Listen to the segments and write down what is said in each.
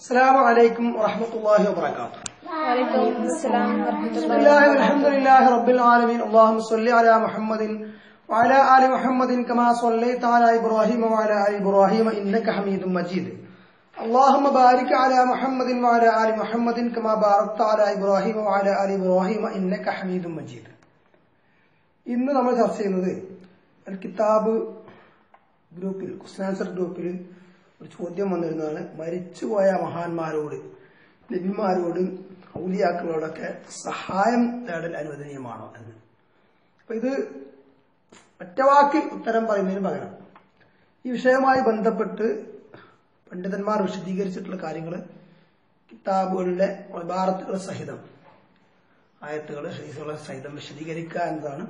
السلام عليكم ورحمة الله وبركاته وعليكم السلام ورحمة بسم الله الله والحمد لله رب العالمين اللهم صل على محمد وعلى آل محمد كما صليت على إبراهيم وعلى آل إبراهيم إنك حميد مجيد اللهم بارك على محمد وعلى آل محمد كما باركت على إبراهيم وعلى آل إبراهيم إنك حميد مجيد ഇന്ന് നമ്മൾ ചർച്ച ചെയ്യുന്നത് അൽ കിതാബ് ഗ്രൂപ്പിൽ ക്വസ്റ്റൻ ആൻസർ ഗ്രൂപ്പിൽ ഒരു ചോദ്യം വന്നിരുന്നതാണ് മരിച്ചുപോയ മഹാന്മാരോട് നബിമാരോട് ഔലിയാക്കളോടൊക്കെ സഹായം തേടൽ അനുവദനീയമാണോ എന്ന് അപ്പൊ ഇത് ഒറ്റവാക്കിൽ ഉത്തരം പറയുന്നതിന് പകരം ഈ വിഷയവുമായി ബന്ധപ്പെട്ട് പണ്ഡിതന്മാർ വിശദീകരിച്ചിട്ടുള്ള കാര്യങ്ങൾ കിതാബുകളുടെ ഇബാറത്തുകൾ സഹിതം ആയത്തുകൾ ഹദീസുകളെ സഹിതം വിശദീകരിക്കുക എന്നതാണ്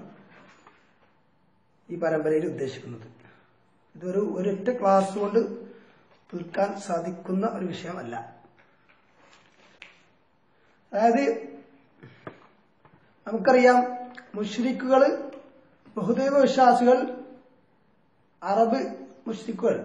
ഈ പരമ്പരയിൽ ഉദ്ദേശിക്കുന്നത് ഇതൊരു ഒരൊറ്റ ക്ലാസ് കൊണ്ട് തീർക്കാൻ സാധിക്കുന്ന ഒരു വിഷയമല്ല അതായത് നമുക്കറിയാം മുഷ്രിക്കുകൾ ബഹുദൈവ വിശ്വാസികൾ അറബ് മുഷ്രിക്കുകൾ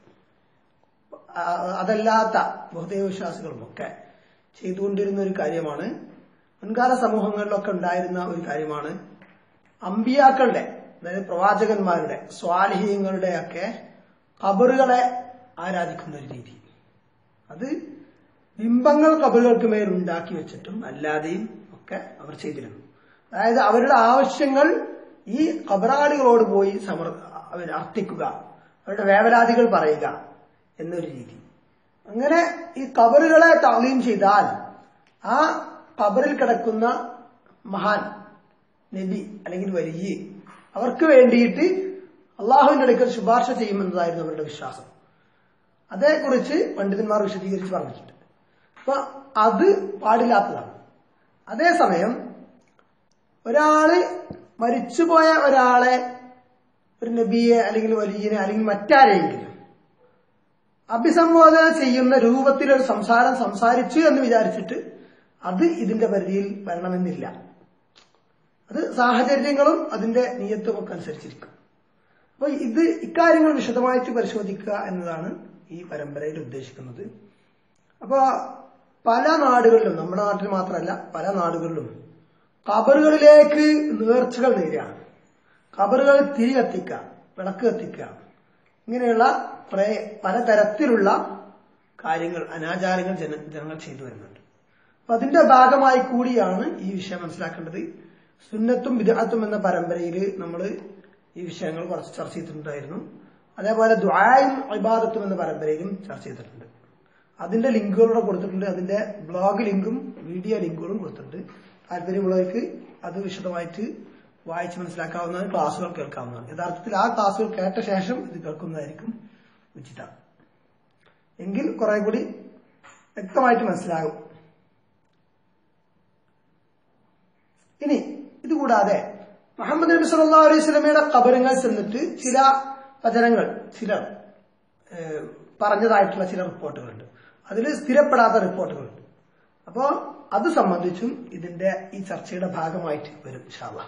ആ- അതല്ലാത്ത ബഹുദൈവ വിശ്വാസികളും ഒക്കെ ചെയ്തുകൊണ്ടിരുന്ന ഒരു കാര്യമാണ് മുൻകാല സമൂഹങ്ങളിലൊക്കെ ഉണ്ടായിരുന്ന ഒരു കാര്യമാണ് അമ്പിയാക്കളുടെ അതായത് പ്രവാചകന്മാരുടെ സ്വാലിഹീങ്ങളുടെ ഒക്കെ കബറുകളെ ആരാധിക്കുന്ന ഒരു രീതി അത് ബിംബങ്ങൾ കബറുകൾക്ക് മേൽ ഉണ്ടാക്കി വെച്ചിട്ടും അല്ലാതെയും ഒക്കെ അവർ ചെയ്തിരുന്നു അതായത് അവരുടെ ആവശ്യങ്ങൾ ഈ കബറാളികളോട് പോയി സമർ അവർ അർത്ഥിക്കുക അവരുടെ വേവലാതികൾ പറയുക എന്നൊരു രീതി അങ്ങനെ ഈ കബറുകളെ താളീം ചെയ്താൽ ആ കബറിൽ കിടക്കുന്ന മഹാൻ നബി അല്ലെങ്കിൽ വലിയ അവർക്ക് വേണ്ടിയിട്ട് അള്ളാഹുവിന്റെ അടുക്കൽ ശുപാർശ ചെയ്യുമെന്നതായിരുന്നു അവരുടെ വിശ്വാസം അതേക്കുറിച്ച് പണ്ഡിതന്മാർ വിശദീകരിച്ച് പറഞ്ഞിട്ടുണ്ട് അപ്പൊ അത് പാടില്ലാത്തതാണ് അതേസമയം ഒരാള് മരിച്ചുപോയ ഒരാളെ ഒരു നബിയെ അല്ലെങ്കിൽ വലിയനെ അല്ലെങ്കിൽ മറ്റാരെങ്കിലും അഭിസംബോധന ചെയ്യുന്ന രൂപത്തിൽ ഒരു സംസാരം സംസാരിച്ചു എന്ന് വിചാരിച്ചിട്ട് അത് ഇതിന്റെ പരിധിയിൽ വരണമെന്നില്ല അത് സാഹചര്യങ്ങളും അതിന്റെ നിയത്തും ഒക്കെ അനുസരിച്ചിരിക്കും അപ്പൊ ഇത് ഇക്കാര്യങ്ങൾ വിശദമായിട്ട് പരിശോധിക്കുക എന്നതാണ് ഈ പരമ്പരയിൽ ഉദ്ദേശിക്കുന്നത് അപ്പൊ പല നാടുകളിലും നമ്മുടെ നാട്ടിൽ മാത്രമല്ല പല നാടുകളിലും കബറുകളിലേക്ക് നേർച്ചകൾ നേരുകയാണ് കബറുകൾ തിരി കത്തിക്കുക വിളക്ക് കത്തിക്കുക ഇങ്ങനെയുള്ള കുറെ പലതരത്തിലുള്ള കാര്യങ്ങൾ അനാചാരങ്ങൾ ജന ജനങ്ങൾ ചെയ്തു വരുന്നുണ്ട് അപ്പൊ അതിന്റെ ഭാഗമായി കൂടിയാണ് ഈ വിഷയം മനസ്സിലാക്കേണ്ടത് സുന്നത്തും വിദാത്തും എന്ന പരമ്പരയിൽ നമ്മൾ ഈ വിഷയങ്ങൾ കുറച്ച് ചർച്ച ചെയ്തിട്ടുണ്ടായിരുന്നു അതേപോലെ ദ്വായും ഇബാദത്തും എന്ന പരമ്പരയിലും ചർച്ച ചെയ്തിട്ടുണ്ട് അതിന്റെ ലിങ്കുകളൂടെ കൊടുത്തിട്ടുണ്ട് അതിന്റെ ബ്ലോഗ് ലിങ്കും വീഡിയോ ലിങ്കുകളും കൊടുത്തിട്ടുണ്ട് താല്പര്യമുള്ളവർക്ക് അത് വിശദമായിട്ട് വായിച്ച് മനസ്സിലാക്കാവുന്നതാണ് ക്ലാസ്സുകൾ കേൾക്കാവുന്നതാണ് യഥാർത്ഥത്തിൽ ആ ക്ലാസ്സുകൾ കേട്ട ശേഷം ഇത് കേൾക്കുന്നതായിരിക്കും ഉചിതം എങ്കിൽ കുറെ കൂടി വ്യക്തമായിട്ട് മനസ്സിലാകും ഇനി ഇതുകൂടാതെ മുഹമ്മദ് നബി സല്ലാ അലൈഹി സ്വലമയുടെ കബറുകൾ ചെന്നിട്ട് ചില വചനങ്ങൾ ചിലർ ഏഹ്, പറഞ്ഞതായിട്ടുള്ള ചില റിപ്പോർട്ടുകളുണ്ട് അതിൽ സ്ഥിരപ്പെടാത്ത റിപ്പോർട്ടുകളുണ്ട് അപ്പോ അത് സംബന്ധിച്ചും ഇതിന്റെ ഈ ചർച്ചയുടെ ഭാഗമായിട്ട് വരും ഇൻഷാല്ല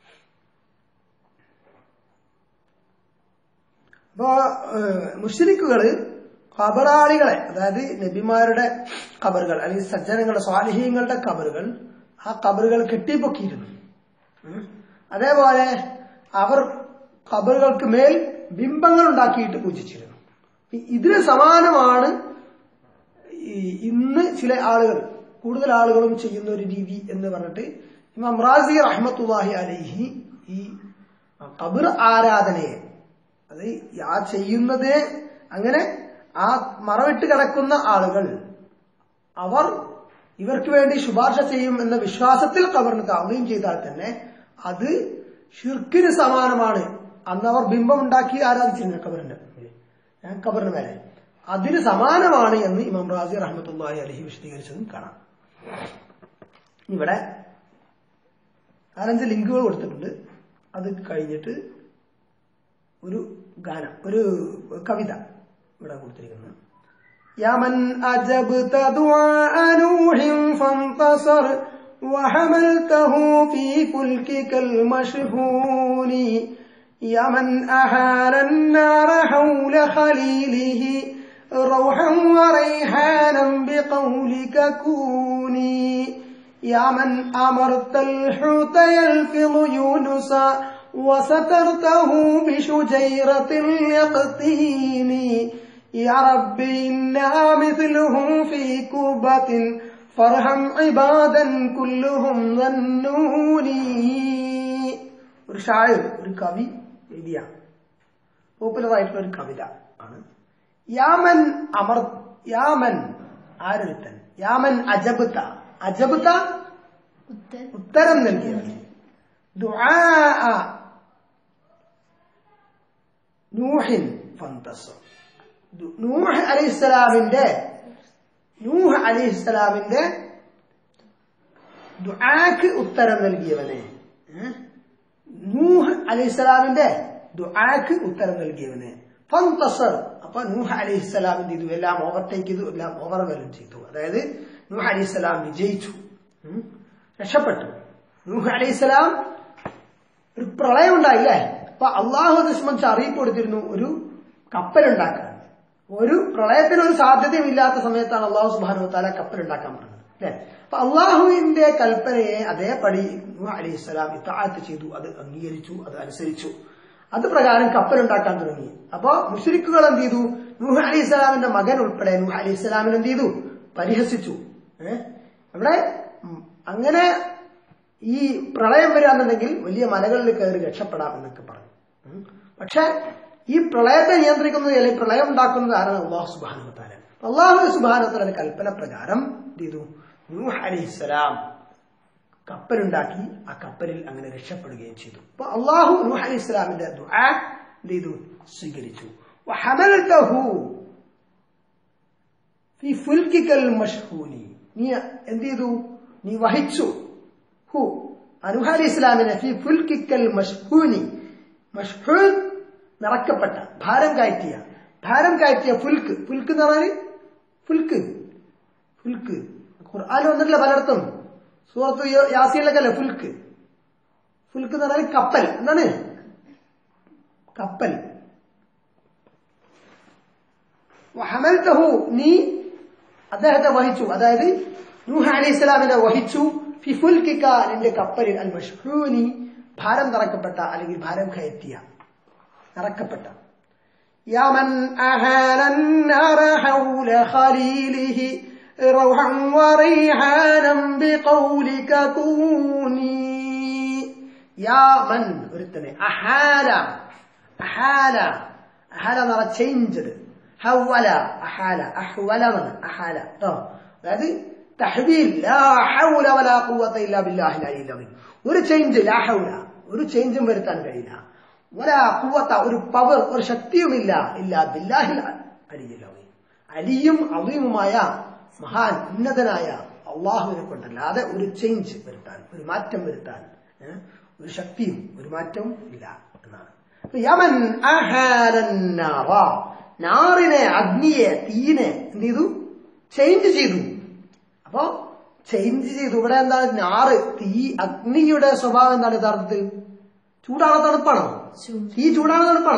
അപ്പോ ഏഹ്, മുശ്രിക്കുകള് കബറാളികളെ അതായത് നബിമാരുടെ കബറുകൾ അല്ലെങ്കിൽ സജ്ജനങ്ങളുടെ സ്വാലിഹീങ്ങളുടെ കബറുകൾ ആ കബറുകൾ കെട്ടിപ്പൊക്കിയിരുന്നു ഉം. അതേപോലെ അവർ കബറുകൾക്ക് മേൽ ബിംബങ്ങൾ ഉണ്ടാക്കിയിട്ട് പൂജിച്ചിരുന്നു ഇ- ഇതിന് സമാനമാണ് ഈ ഇന്ന് ചില ആളുകൾ കൂടുതൽ ആളുകളും ചെയ്യുന്ന ഒരു രീതി എന്ന് പറഞ്ഞിട്ട് ഇമാം റാസി റഹ്മത്തുല്ലാഹി അലൈഹി ഈ കബർ ആരാധനയെ അത് ഈ ആ ചെയ്യുന്നതിനെ അങ്ങനെ ആ മറവിട്ട് കിടക്കുന്ന ആളുകൾ അവർ ഇവർക്ക് വേണ്ടി ശുപാർശ ചെയ്യും എന്ന വിശ്വാസത്തിൽ കബറിന് താവുകയും ചെയ്താൽ തന്നെ അത് ഷിർക്കിന് സമാനമാണ് അന്ന് അവർ ബിംബം ഉണ്ടാക്കി ആരാധിച്ചിരുന്നു കബറിന്റെ മേലെ. ഏ, കബറിന് മേലെ അതിന് സമാനമാണ് എന്ന് ഇമാം റാസി റഹ്മത്തുള്ളാഹി അലഹി വിശദീകരിച്ചതും കാണാം ഇവിടെ നാലഞ്ച് ലിങ്കുകൾ കൊടുത്തിട്ടുണ്ട് അത് കഴിഞ്ഞിട്ട് ഒരു ഗാനം ഒരു കവിത ഇവിടെ കൊടുത്തിരിക്കുന്നത് يا من أجبت دعاء نوح فانتصر وحملته في فلكك المشحون يا من أحال النار حول خليله روحا وريحانا بقولك كوني يا من أمرت الحوت يلفظ يونسا وسترته بشجيرة اليقطين يا رب إنا مثله في كوبة فارحم عبادا كلهم ظنوني ഒരു ഷായർ ഒരു കവി എഴുതിയ പോപ്പുലർ ആയിട്ടുള്ള ഒരു കവിത ആണ് യാമൻ അമർ യാമൻ ആരൊരുത്തൻ യാമൻ അജബുത്ത അജബുത്ത ഉത്തരം നൽകിയവൻ ദുആ നൂഹിൻ ഫന്തസ് നൂഹ് അലൈഹിസ്സലാമിന്റെ നൂഹ് അലൈഹിസ്സലാമിന്റെ ദുആക്ക് ഉത്തരം നൽകിയവനെ ഏ? നൂഹ് അലൈഹിസ്സലാമിന്റെ ദുആക്ക് ഉത്തരം നൽകിയവനെ ഫന്തസർ അപ്പൊ നൂഹ് അലൈഹിസ്സലാമിന്റെ ഇത് എല്ലാം ഓവർടേക്ക് ചെയ്തു എല്ലാം ഓവർവെലം ചെയ്തു അതായത് നൂഹ് അലൈഹിസ്സലാം വിജയിച്ചു ഉം? രക്ഷപ്പെട്ടു നൂഹ് അലൈഹിസ്സലാം ഒരു പ്രളയം ഉണ്ടായില്ലേ അപ്പൊ അള്ളാഹു അതിനെ സംബന്ധിച്ച് അറിയിപ്പ് കൊടുത്തിരുന്നു ഒരു കപ്പലുണ്ടാക്കാൻ ഒരു പ്രളയത്തിന് ഒരു സാധ്യതയും ഇല്ലാത്ത സമയത്താണ് അള്ളാഹു സുബാനു താല കപ്പലുണ്ടാക്കാൻ പറഞ്ഞത് അല്ലെ അപ്പൊ അള്ളാഹുവിന്റെ കൽപ്പനയെ അതേപടി നൂഹ് അലൈഹി സ്വലാം ഇത്താഴത്ത് ചെയ്തു അത് അംഗീകരിച്ചു അത് അനുസരിച്ചു അത് പ്രകാരം കപ്പലുണ്ടാക്കാൻ തുടങ്ങി അപ്പൊ മുഷരിക്കുകൾ എന്ത് ചെയ്തു നൂഹ് അലൈഹി സ്വലാമിന്റെ മകൻ ഉൾപ്പെടെ നൂഹ് അലൈഹി സ്വലാമിനെ എന്ത് ചെയ്തു പരിഹസിച്ചു ഏഹ് അവിടെ ഉം, അങ്ങനെ ഈ പ്രളയം വരാന്നുണ്ടെങ്കിൽ വലിയ മലകളിൽ കയറി രക്ഷപ്പെടാം എന്നൊക്കെ പറഞ്ഞു ഉം. പക്ഷെ ഈ പ്രളയത്തെ നിയന്ത്രിക്കുന്നത് അല്ലെങ്കിൽ പ്രളയം ഉണ്ടാക്കുന്നത് ആരാണ് അള്ളാഹു സുബാനുത്താല അള്ളാഹു സുബാനുത്താലന്റെ കൽപ്പന പ്രകാരം എന്ത് ചെയ്തു നൂഹ് അലൈഹിസ്സലാം കപ്പലുണ്ടാക്കി ആ കപ്പലിൽ അങ്ങനെ രക്ഷപ്പെടുകയും ചെയ്തു അപ്പൊ അള്ളാഹു നൂഹ് അലൈഹി ഇസ്ലാമിന്റെ ദുആ എന്ത് ചെയ്തു സ്വീകരിച്ചു വഹമൽതഹു ഫി ഫുൽക്കിക്കൽ മഷ്ഹൂനി നീ എന്ത് ചെയ്തു നീ വഹിച്ചു ഹു അനുഹ അലി ഇസ്ലാമിനെ ഫി ഫുൽക്കിക്കൽ മഷ്ഹൂനി മഷ്ഹൂൻ നിറക്കപ്പെട്ട ഭാരം കയറ്റിയ ഭാരം കയറ്റിയ ഫുൽക്ക് ഫുൽക്ക് എന്ന് പറഞ്ഞാൽ ഫുൽക്ക് ഫുൽക്ക് ഖുർആൻ വന്നിട്ടില്ല പലയിടത്തും സൂറത്ത് യാസിയിലൊക്കെ അല്ലേ ഫുൽക്ക് ഫുൽക്ക് എന്ന് പറഞ്ഞാൽ കപ്പൽ എന്താണ് കപ്പൽ വഹമൽതഹു നീ അദ്ദേഹത്തെ വഹിച്ചു അതായത് നൂഹ അലി ഇസ്ലാമിനെ വഹിച്ചു ഫിഫുൽക്കിക്ക നിന്റെ കപ്പലിൽ അൽ മഷ്ഹൂനി ഭാരം തറക്കപ്പെട്ട അല്ലെങ്കിൽ ഭാരം കയറ്റിയ നിറക്കപ്പെട്ട يا من أهال النار حول خليله روحا وريحانا بقولك كوني يا من ഒരുത്തനെ അഹാല അഹാല അഹാല എന്ന് പറഞ്ഞാൽ ചേഞ്ചഡ് ഹവല അഹാല അഹ്വല എന്ന് അഹാല കേട്ടോ അതായത് തഹ്വീൽ ലാ ഹൗല വലാ ഖുവത ഇല്ലാ ബില്ലാഹിൽ അലിയിൽ അദീം ഒരു ചേഞ്ച് ലാ ഹൗല ഒരു ചേഞ്ചും വരുത്താൻ കഴിയില്ല വലാ ഖുവത ഒരു പവർ ഒരു ശക്തിയുമില്ല ഇല്ലാ ബില്ലാഹിൽ അലിയിൽ അദീം അലിയും അദീമുമായ മഹാൻ ഉന്നതനായ അള്ളാഹുവിനെ കൊണ്ടല്ലാതെ ഒരു ചേഞ്ച് വരുത്താൻ ഒരു മാറ്റം വരുത്താൻ ഏ, ഒരു ശക്തിയും ഒരു മാറ്റവും ഇല്ല എന്നാണ് അപ്പൊ യമൻ അഹാലന്നാറ നാറിനെ അഗ്നിയെ തീനെ എന്ത് ചെയ്തു ചേഞ്ച് ചെയ്തു അപ്പോ ചേഞ്ച് ചെയ്തു ഇവിടെ എന്താണ് നാറ് തീ അഗ്നിയുടെ സ്വഭാവം എന്താണ് യഥാർത്ഥത്തിൽ ചൂടാണോ തണുപ്പാണോ തീ ചൂടാണോ തണുപ്പാണോ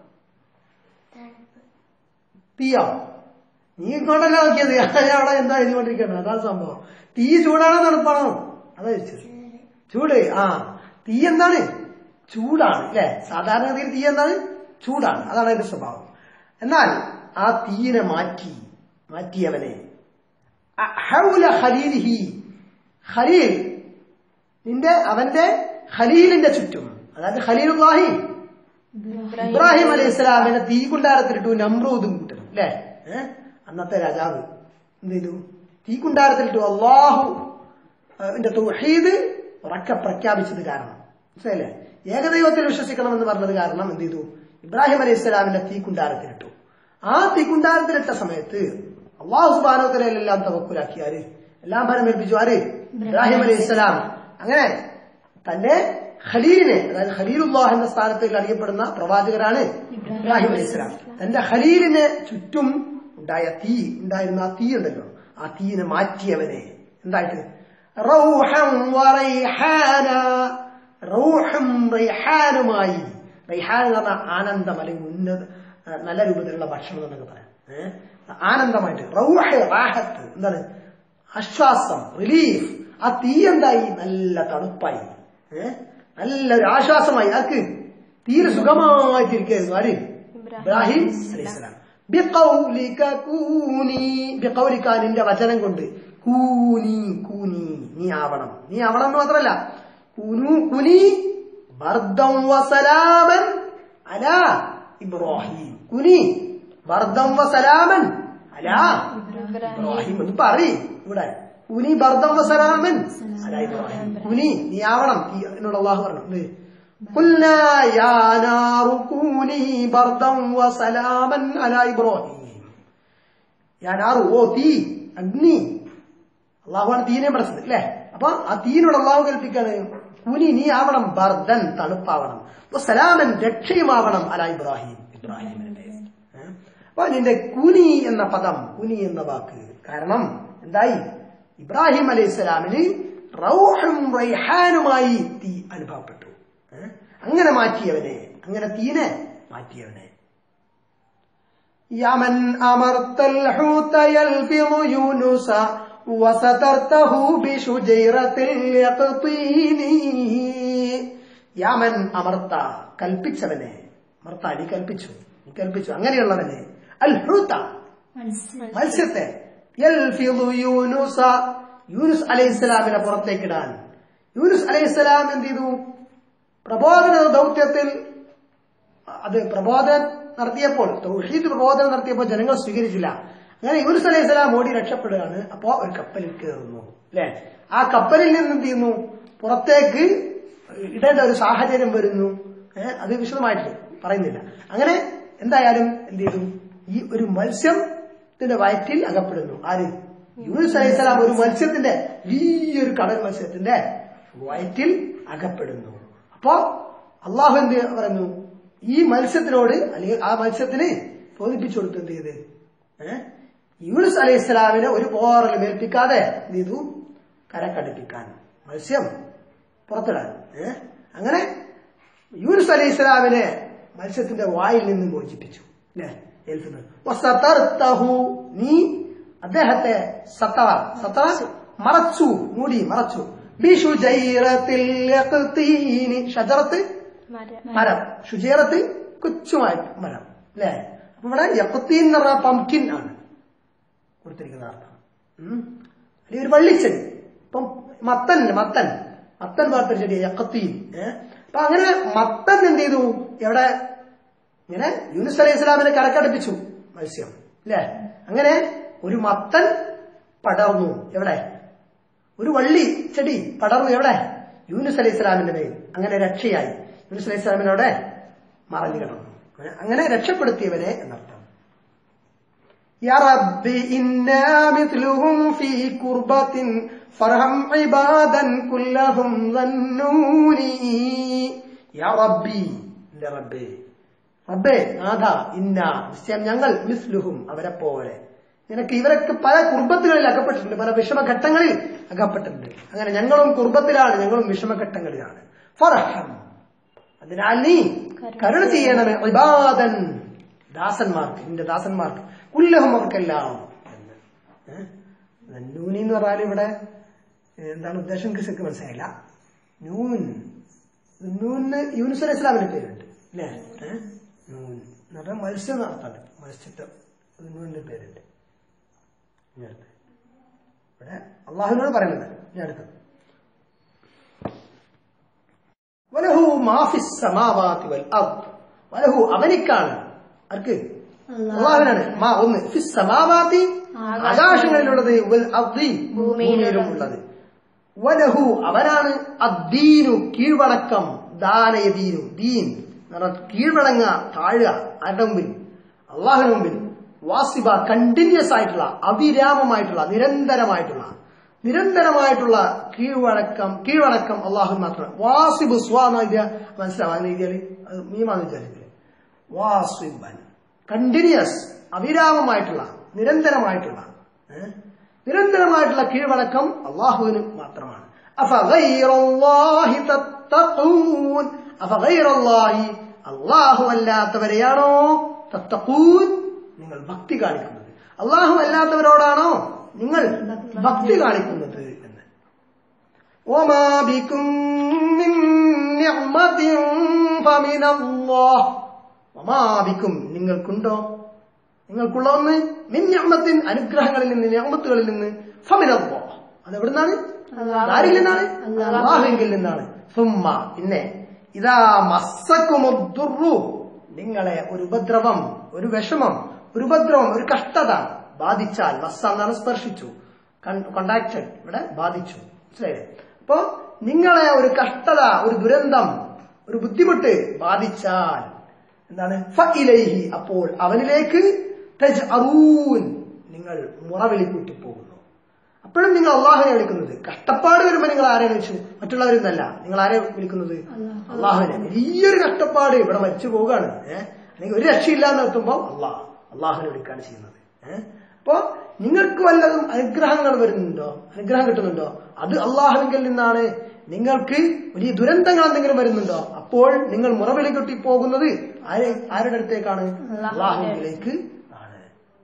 തീയോ നീ ഇങ്ങോട്ടല്ല നോക്കിയത് ഞാൻ അവിടെ എന്താ എഴുതിക്കൊണ്ടിരിക്കുന്നത് അതാണ് സംഭവം തീ ചൂടാണോ തണുപ്പാണോ അതാ ചോദിച്ചത് ചൂട് ആ തീ എന്താണ് ചൂടാണ് അല്ലെ സാധാരണഗതിയിൽ തീ എന്താണ് ചൂടാണ് അതാണ് അതിന്റെ സ്വഭാവം എന്നാൽ ആ തീയിനെ മാറ്റി മാറ്റിയവനെ അഹൗല ഖലീലിഹി ഖലീൽ നിന്റെ അവന്റെ ഖലീലിന്റെ ചുറ്റും അതായത് ഖലീലുല്ലാഹി ഇബ്രാഹിം അലൈഹി ഇസ്ലാമിനെ തീ കുണ്ടാരത്തിലിട്ടു നമ്രൂദും കൂട്ടരും അല്ലേ ഏഹ് അന്നത്തെ രാജാവ് എന്ത് ചെയ്തു തീ കുണ്ടാരത്തിലിട്ടു അള്ളാഹു ന്റെ തൗഹീദ് ഉറക്കെ പ്രഖ്യാപിച്ചത് കാരണം മനസ്സിലായില്ലേ ഏകദൈവത്തിൽ വിശ്വസിക്കണമെന്ന് പറഞ്ഞത് കാരണം എന്ത് ചെയ്തു ഇബ്രാഹിം അലൈഹി ഇസ്ലാമിന്റെ തീ കുണ്ടാരത്തിലിട്ടു ആ തീ കുണ്ടാരത്തിലിട്ട സമയത്ത് അള്ളാഹു സുബാനോത്തരെല്ലാം തവക്കുലാക്കി ആര് എല്ലാം ഭരമേൽപ്പിച്ചു ആര് ഇബ്രാഹിം അലൈഹി ഇസ്ലാം അങ്ങനെ തന്റെ ഖലീലിനെ അതായത് ഖലീലുല്ലാഹ് എന്ന സ്ഥാനത്തിൽ അറിയപ്പെടുന്ന പ്രവാചകരാണ് ഇബ്രാഹിം അലൈഹി ഇസ്ലാം തന്റെ ഖലീലിനെ ചുറ്റും ഉണ്ടായ തീ ഉണ്ടായിരുന്ന ആ തീ ഉണ്ടല്ലോ ആ തീനെ മാറ്റിയവനെ എന്തായിട്ട് റൗഹം വറൈഹാന റൗഹും റൈഹാനുമായി റൈഹാൻ എന്ന് പറഞ്ഞാൽ ആനന്ദം അല്ലെങ്കിൽ ഉന്നത നല്ല രൂപത്തിലുള്ള ഭക്ഷണം എന്നൊക്കെ പറയാം ഏ? ആനന്ദമായിട്ട് റൗഹ റാഹത്ത് എന്താണ് ആശ്വാസം റിലീഫ് ആ തീ എന്തായി നല്ല തണുപ്പായി ഏ? നല്ലൊരു ആശ്വാസമായി ആർക്ക് തീരെ സുഖമായിട്ടിരിക്കുന്നു ആര് ഇബ്രാഹിം അലൈഹിസ്സലാം ബിഖൗലിക കൂനി ബിഖൗലിക നിന്റെ വചനം കൊണ്ട് കൂനി കൂനി നീ ആവണം നീ ആവണം എന്ന് മാത്രമല്ല കുനു കുനി ബർദം വസലാമൻ അലാ ഇബ്രാഹിം കുനി ബർദം വസലാമൻ അലാ ഇബ്രാഹിം എന്ന് പറയും ഇവിടെ കുനി ബർദം വസലാമൻ അലാ ഇബ്രാഹിം കുനി നീ ആവണം ഈ എന്നോട് അള്ളാഹു പറഞ്ഞു എന്ത് قلنا يا نار كوني بردا وسلاما على ابراهيم يا نار ഓ തീ അഗ്നി അള്ളാഹുവാണ് തീനെ പഠിച്ചത് അല്ലേ അപ്പൊ ആ തീനോട് അള്ളാഹു കൽപ്പിക്കാണ് കുനി നീ ആവണം ബർദൻ തണുപ്പാവണം അപ്പൊ സലാമൻ രക്ഷയുമാവണം അല ഇബ്രാഹിം ഇബ്രാഹിമിന്റെ ഏ? അപ്പൊ നിന്റെ കുനി എന്ന പദം കുനി എന്ന വാക്ക് കാരണം എന്തായി ഇബ്രാഹിം അലൈഹി സ്വലാമിന് റൗഹും റൈഹാനുമായി തീ അനുഭവപ്പെട്ടു ഏ? അങ്ങനെ മാറ്റിയവനെ അങ്ങനെ തീനെ മാറ്റിയവനെ يمن أمرت الحوت يلفظ يونس وسترته بشجيرة اليقطين യമൻ അമർത്ത കൽപ്പിച്ചവനെ അമർത്ത നീ കൽപ്പിച്ചു നീ കൽപ്പിച്ചു അങ്ങനെയുള്ളവനെ അൽ ഹൂത്ത മത്സ്യത്തെ യൽഫിദു യൂനുസ യൂനുസ് അലൈഹിസ്സലാമിനെ പുറത്തേക്കിടാൻ യൂനുസ് അലൈഹിസ്സലാം എന്ത് ചെയ്തു പ്രബോധന ദൗത്യത്തിൽ അത് പ്രബോധനം നടത്തിയപ്പോൾ തൗഹീദ് പ്രബോധനം നടത്തിയപ്പോൾ ജനങ്ങൾ സ്വീകരിച്ചില്ല അങ്ങനെ യൂനുസ് അലൈഹി സ്വലാം ഓടി രക്ഷപ്പെടുകയാണ് അപ്പോ ഒരു കപ്പലിൽ കയറുന്നു അല്ലെ ആ കപ്പലിൽ നിന്ന് എന്ത് ചെയ്യുന്നു പുറത്തേക്ക് ഇടേണ്ട ഒരു സാഹചര്യം വരുന്നു ഏഹ് അത് വിശദമായിട്ട് പറയുന്നില്ല അങ്ങനെ എന്തായാലും എന്ത് ചെയ്തു ഈ ഒരു മത്സ്യത്തിന്റെ വയറ്റിൽ അകപ്പെടുന്നു ആര് യൂനുസ് അലൈഹി സ്വലാം ഒരു മത്സ്യത്തിന്റെ വലിയൊരു കടൽ മത്സ്യത്തിന്റെ വയറ്റിൽ അകപ്പെടുന്നു അപ്പോ അള്ളാഹു എന്ത് പറയുന്നു ഈ മത്സ്യത്തിനോട് അല്ലെങ്കിൽ ആ മത്സ്യത്തിന് ബോധിപ്പിച്ചു കൊടുത്തു എന്ത് ചെയ്ത് ഏഹ് യൂനുസ് അലൈഹി സ്വലാമിനെ ഒരു പോറൽ മേൽപ്പിക്കാതെ എന്ത് ചെയ്തു കരക്കടുപ്പിക്കാൻ മത്സ്യം പുറത്തിടാൻ ഏഹ് അങ്ങനെ യൂനുസ് അലൈഹി സ്വലാമിനെ മത്സ്യത്തിന്റെ വായിൽ നിന്ന് മോചിപ്പിച്ചു അല്ലേ ഏൽക്കുന്നത് വസതർത്തഹു നീ അദ്ദേഹത്തെ സത്തറ സത്തറ മറച്ചു മൂടി മറച്ചു ബിഷുജൈറത്തിൽ യഖ്തീനി ഷജറത്ത് മരം ഷുജീറത്ത് കൊച്ചുമായ മരം അല്ലേ അപ്പൊ ഇവിടെ യക്കത്തീൻ എന്ന് പറഞ്ഞ പംകിൻ ആണ് കൊടുത്തിരിക്കുന്ന അർത്ഥം ഉം. അല്ലെങ്കിൽ ഒരു വള്ളിച്ചെടി ഇപ്പം മത്തൻ ഇല്ലേ, മത്തൻ മത്തൻ പോലത്തെ ഒരു ചെടി യക്കത്തീൻ ഏഹ് അപ്പൊ അങ്ങനെ മത്തൻ എന്ത് ചെയ്തു എവിടെ ഇങ്ങനെ യൂനുസ് അലൈഹി ഇസ്ലാമിനെ കരക്കടുപ്പിച്ചു മത്സ്യം അല്ലേ അങ്ങനെ ഒരു മത്തൻ പടർന്നു എവിടെ ഒരു വള്ളി ചെടി പടർന്നു എവിടെ യൂനുസ് അലൈഹി ഇസ്ലാമിന്റെ മേൽ അങ്ങനെ രക്ഷയായി യൂനുസ് അലൈഹി ഇസ്ലാമിനവിടെ മറഞ്ഞു കിടന്നു അങ്ങനെ രക്ഷപ്പെടുത്തിയവനെ എന്നർത്ഥം يا رب إنا مثلهم في كربة فرهم عبادا كلهم ظنوني يا ربي എന്റെ റബ്ബേ റബ്ബേ നാഥ ഇന്ന നിശ്ചയം ഞങ്ങൾ മിസ്ലുഹും അവരെ പോലെ നിനക്ക് ഇവരൊക്കെ പല കുർബത്തുകളിൽ അകപ്പെട്ടിട്ടുണ്ട് പല വിഷമഘട്ടങ്ങളിൽ അകപ്പെട്ടിട്ടുണ്ട് അങ്ങനെ ഞങ്ങളും കുർബത്തിലാണ് ഞങ്ങളും വിഷമഘട്ടങ്ങളിലാണ് ഫറഹം അതിനാൽ നീ കരുണ ചെയ്യണമേ ഇബാദൻ ദാസന്മാർക്ക് നിന്റെ ദാസന്മാർക്ക് കുല്ലഹും അവർക്കെല്ലാം എന്ന് ഏഹ്? നൂനി എന്ന് പറഞ്ഞാൽ ഇവിടെ എന്താണ് ഉദ്ദേശം കിസക്ക് മനസ്സിലായില്ല നൂൻ നൂന് യൂനുസ് അലൈഹി ഇസ്ലാമിന്റെ പേരുണ്ട് അല്ലേ ഏഹ്? നൂൻ എന്ന് പറഞ്ഞാൽ മത്സ്യം നടത്താണ്ട് മത്സ്യത്തെ നൂനിന്റെ പേരുണ്ട് ഇനി അടുത്ത്. ഇവിടെ അള്ളാഹുവിനോട് പറയുന്നത് ഞാൻ അടുത്തത് വലഹു മാഫിസ് സമാവാതി വൽ അർദ് വലഹു അവനിക്കാണ് ആർക്ക് അള്ളാഹുവിനാണ് മാ ഒന്ന് ഫിസ് സമാവാതി ആകാശങ്ങളിലുള്ളത് വൽ അർദി ഭൂമിയിലും ഉള്ളത് വലഹു അവനാണ് അദ്ദീനു കീഴ്വണക്കം ദാനയദീനു ദീൻ എന്ന് പറഞ്ഞാൽ കീഴ്വണങ്ങ താഴുക ആരുടെ മുമ്പിൽ അള്ളാഹുവിന് മുമ്പിൽ വാസിബ കണ്ടിന്യൂസ് ആയിട്ടുള്ള അവിരാമമായിട്ടുള്ള നിരന്തരമായിട്ടുള്ള നിരന്തരമായിട്ടുള്ള കീഴ്വഴക്കം കീഴ്വണക്കം അള്ളാഹു മാത്രം വാസിബ് സ്വാ എന്ന് എഴുതിയ മനസ്സിലാവും അങ്ങനെ എഴുതിയാൽ അത് മീമാന്ന് വിചാരിക്കില്ലേ വാസിബൻ കണ്ടിന്യൂസ് അവിരാമമായിട്ടുള്ള നിരന്തരമായിട്ടുള്ള ഏ? നിരന്തരമായിട്ടുള്ള കീഴ്വണക്കം അള്ളാഹുവിന് മാത്രമാണ് അഫഗൈറല്ലാഹി തത്തഖൂൻ അഫഗൈറല്ലാഹി അള്ളാഹു അല്ലാത്തവരെയാണോ തത്തഖൂൻ നിങ്ങൾ ഭക്തി കാണിക്കുന്നത് അള്ളാഹു അല്ലാത്തവരോടാണോ നിങ്ങൾ ഭക്തി കാണിക്കുന്നത് എന്ന് وما بكم من نعمة فمن الله وما بكم നിങ്ങൾക്കുണ്ടോ നിങ്ങൾക്കുള്ള ഒന്ന് മിൻ നിഅമത്തിൻ അനുഗ്രഹങ്ങളിൽ നിന്ന് നിഅമത്തുകളിൽ നിന്ന് ഫമിനല്ലാഹ് അത് എവിടുന്നാണ് ആരിൽ നിന്നാണ് അള്ളാഹുവിൽ നിന്നാണ് സുമ്മ പിന്നെ ഇതാ മസ്സക്കുമുദ്ദുറു നിങ്ങളെ ഒരു ഉപദ്രവം ഒരു വിഷമം ഒരു ഉപദ്രവം ഒരു കഷ്ടത ബാധിച്ചാൽ മസ്സ എന്നാണ് സ്പർശിച്ചു കോണ്ടാക്റ്റഡ് ഇവിടെ ബാധിച്ചു മനസ്സിലായില്ലേ അപ്പോ നിങ്ങളെ ഒരു കഷ്ടത ഒരു ദുരന്തം ഒരു ബുദ്ധിമുട്ട് ബാധിച്ചാൽ എന്താണ് ഫഇലൈഹി അപ്പോൾ അവനിലേക്ക് തജ് അറൂൻ നിങ്ങൾ മുറവിളി കൂട്ടിപ്പോകുന്നു അപ്പോഴും നിങ്ങൾ അള്ളാഹുവിനെ വിളിക്കുന്നത് കഷ്ടപ്പാട് വരുമ്പോ നിങ്ങൾ ആരെ വിളിച്ചു മറ്റുള്ളവരെന്നല്ല നിങ്ങൾ ആരെ വിളിക്കുന്നത് അള്ളാഹുവിനെ വലിയൊരു കഷ്ടപ്പാട് ഇവിടെ മരിച്ചു പോവുകയാണ് ഏഹ് അല്ലെങ്കിൽ ഒരു രക്ഷയില്ല എന്ന് എത്തുമ്പോൾ അള്ളാഹ് അള്ളാഹുവിനെ വിളിക്കാണ് ചെയ്യുന്നത് ഏഹ് അപ്പോ നിങ്ങൾക്ക് വല്ലതും അനുഗ്രഹങ്ങൾ വരുന്നുണ്ടോ അനുഗ്രഹം കിട്ടുന്നുണ്ടോ അത് അള്ളാഹുവിങ്കിൽ നിന്നാണ് നിങ്ങൾക്ക് വലിയ ദുരന്തങ്ങൾ എന്തെങ്കിലും വരുന്നുണ്ടോ അപ്പോൾ നിങ്ങൾ മുറവിളി കെട്ടി പോകുന്നത് ആരെ ആരുടെ അടുത്തേക്കാണ് അള്ളാഹുവിലേക്ക് ആണ്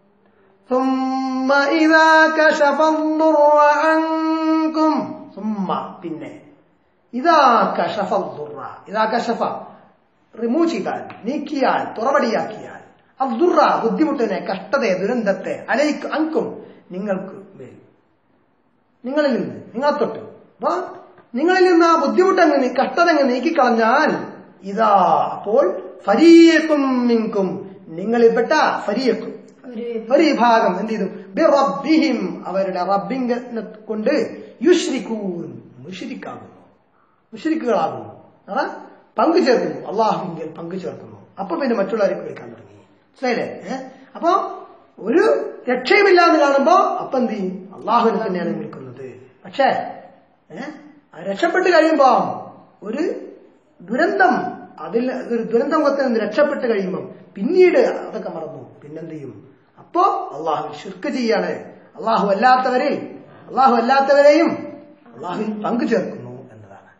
ثم إذا كشف الضر عنكم ثم പിന്നെ ഇതാ കഷഫ ദുറ ഇതാ കഷഫ റിമൂവ് ചെയ്താൽ നീക്കിയാൽ തുറവടിയാക്കിയാൽ അദ്ദുറ ബുദ്ധിമുട്ടിനെ കഷ്ടതയെ ദുരന്തത്തെ അലയിക്ക് അങ്കും നിങ്ങൾക്ക് മേൽ നിങ്ങളിൽ നിന്ന് നിങ്ങളെ തൊട്ട് അപ്പൊ നിങ്ങളിൽ നിന്ന് ആ ബുദ്ധിമുട്ടങ്ങ് കഷ്ടതങ്ങ് നീക്കിക്കളഞ്ഞാൽ ഇതാ അപ്പോൾ ഫരീയക്കും മിങ്കും നിങ്ങളിൽപ്പെട്ട ഫരീയക്കും ഒരു വിഭാഗം എന്ത് ചെയ്തു ബിറബ്ബിഹിം അവരുടെ റബ്ബിനെ കൊണ്ട് യുഷ്രിക്കൂൻ മുഷിരിക്കാകുന്നു മുഷിരിക്കുകളാകുന്നു അതാ പങ്കു ചേർക്കുന്നു അള്ളാഹുവിങ്കിൽ പങ്കു ചേർക്കുന്നു അപ്പൊ പിന്നെ മറ്റുള്ളവരെ വിളിക്കാൻ തുടങ്ങി മനസ്സിലായില്ലേ ഏഹ് അപ്പൊ ഒരു രക്ഷയുമില്ല എന്ന് കാണുമ്പോ അപ്പൊ എന്ത് ചെയ്യും അള്ളാഹുവിനെ തന്നെയാണ് വിളിക്കുന്നത് പക്ഷേ ഏഹ് രക്ഷപ്പെട്ട് കഴിയുമ്പോ ഒരു ദുരന്തം അതിൽ ഒരു ദുരന്തം കൊത്തിൽ നിന്ന് രക്ഷപ്പെട്ട് കഴിയുമ്പം പിന്നീട് അതൊക്കെ മറന്നു പിന്നെന്ത് ചെയ്യും അപ്പോ അള്ളാഹു ഷിർക്ക് ചെയ്യാണ് അള്ളാഹു അല്ലാത്തവരിൽ അള്ളാഹു അല്ലാത്തവരെയും അള്ളാഹുവിൽ പങ്കു ചേർക്കുന്നു എന്നതാണ്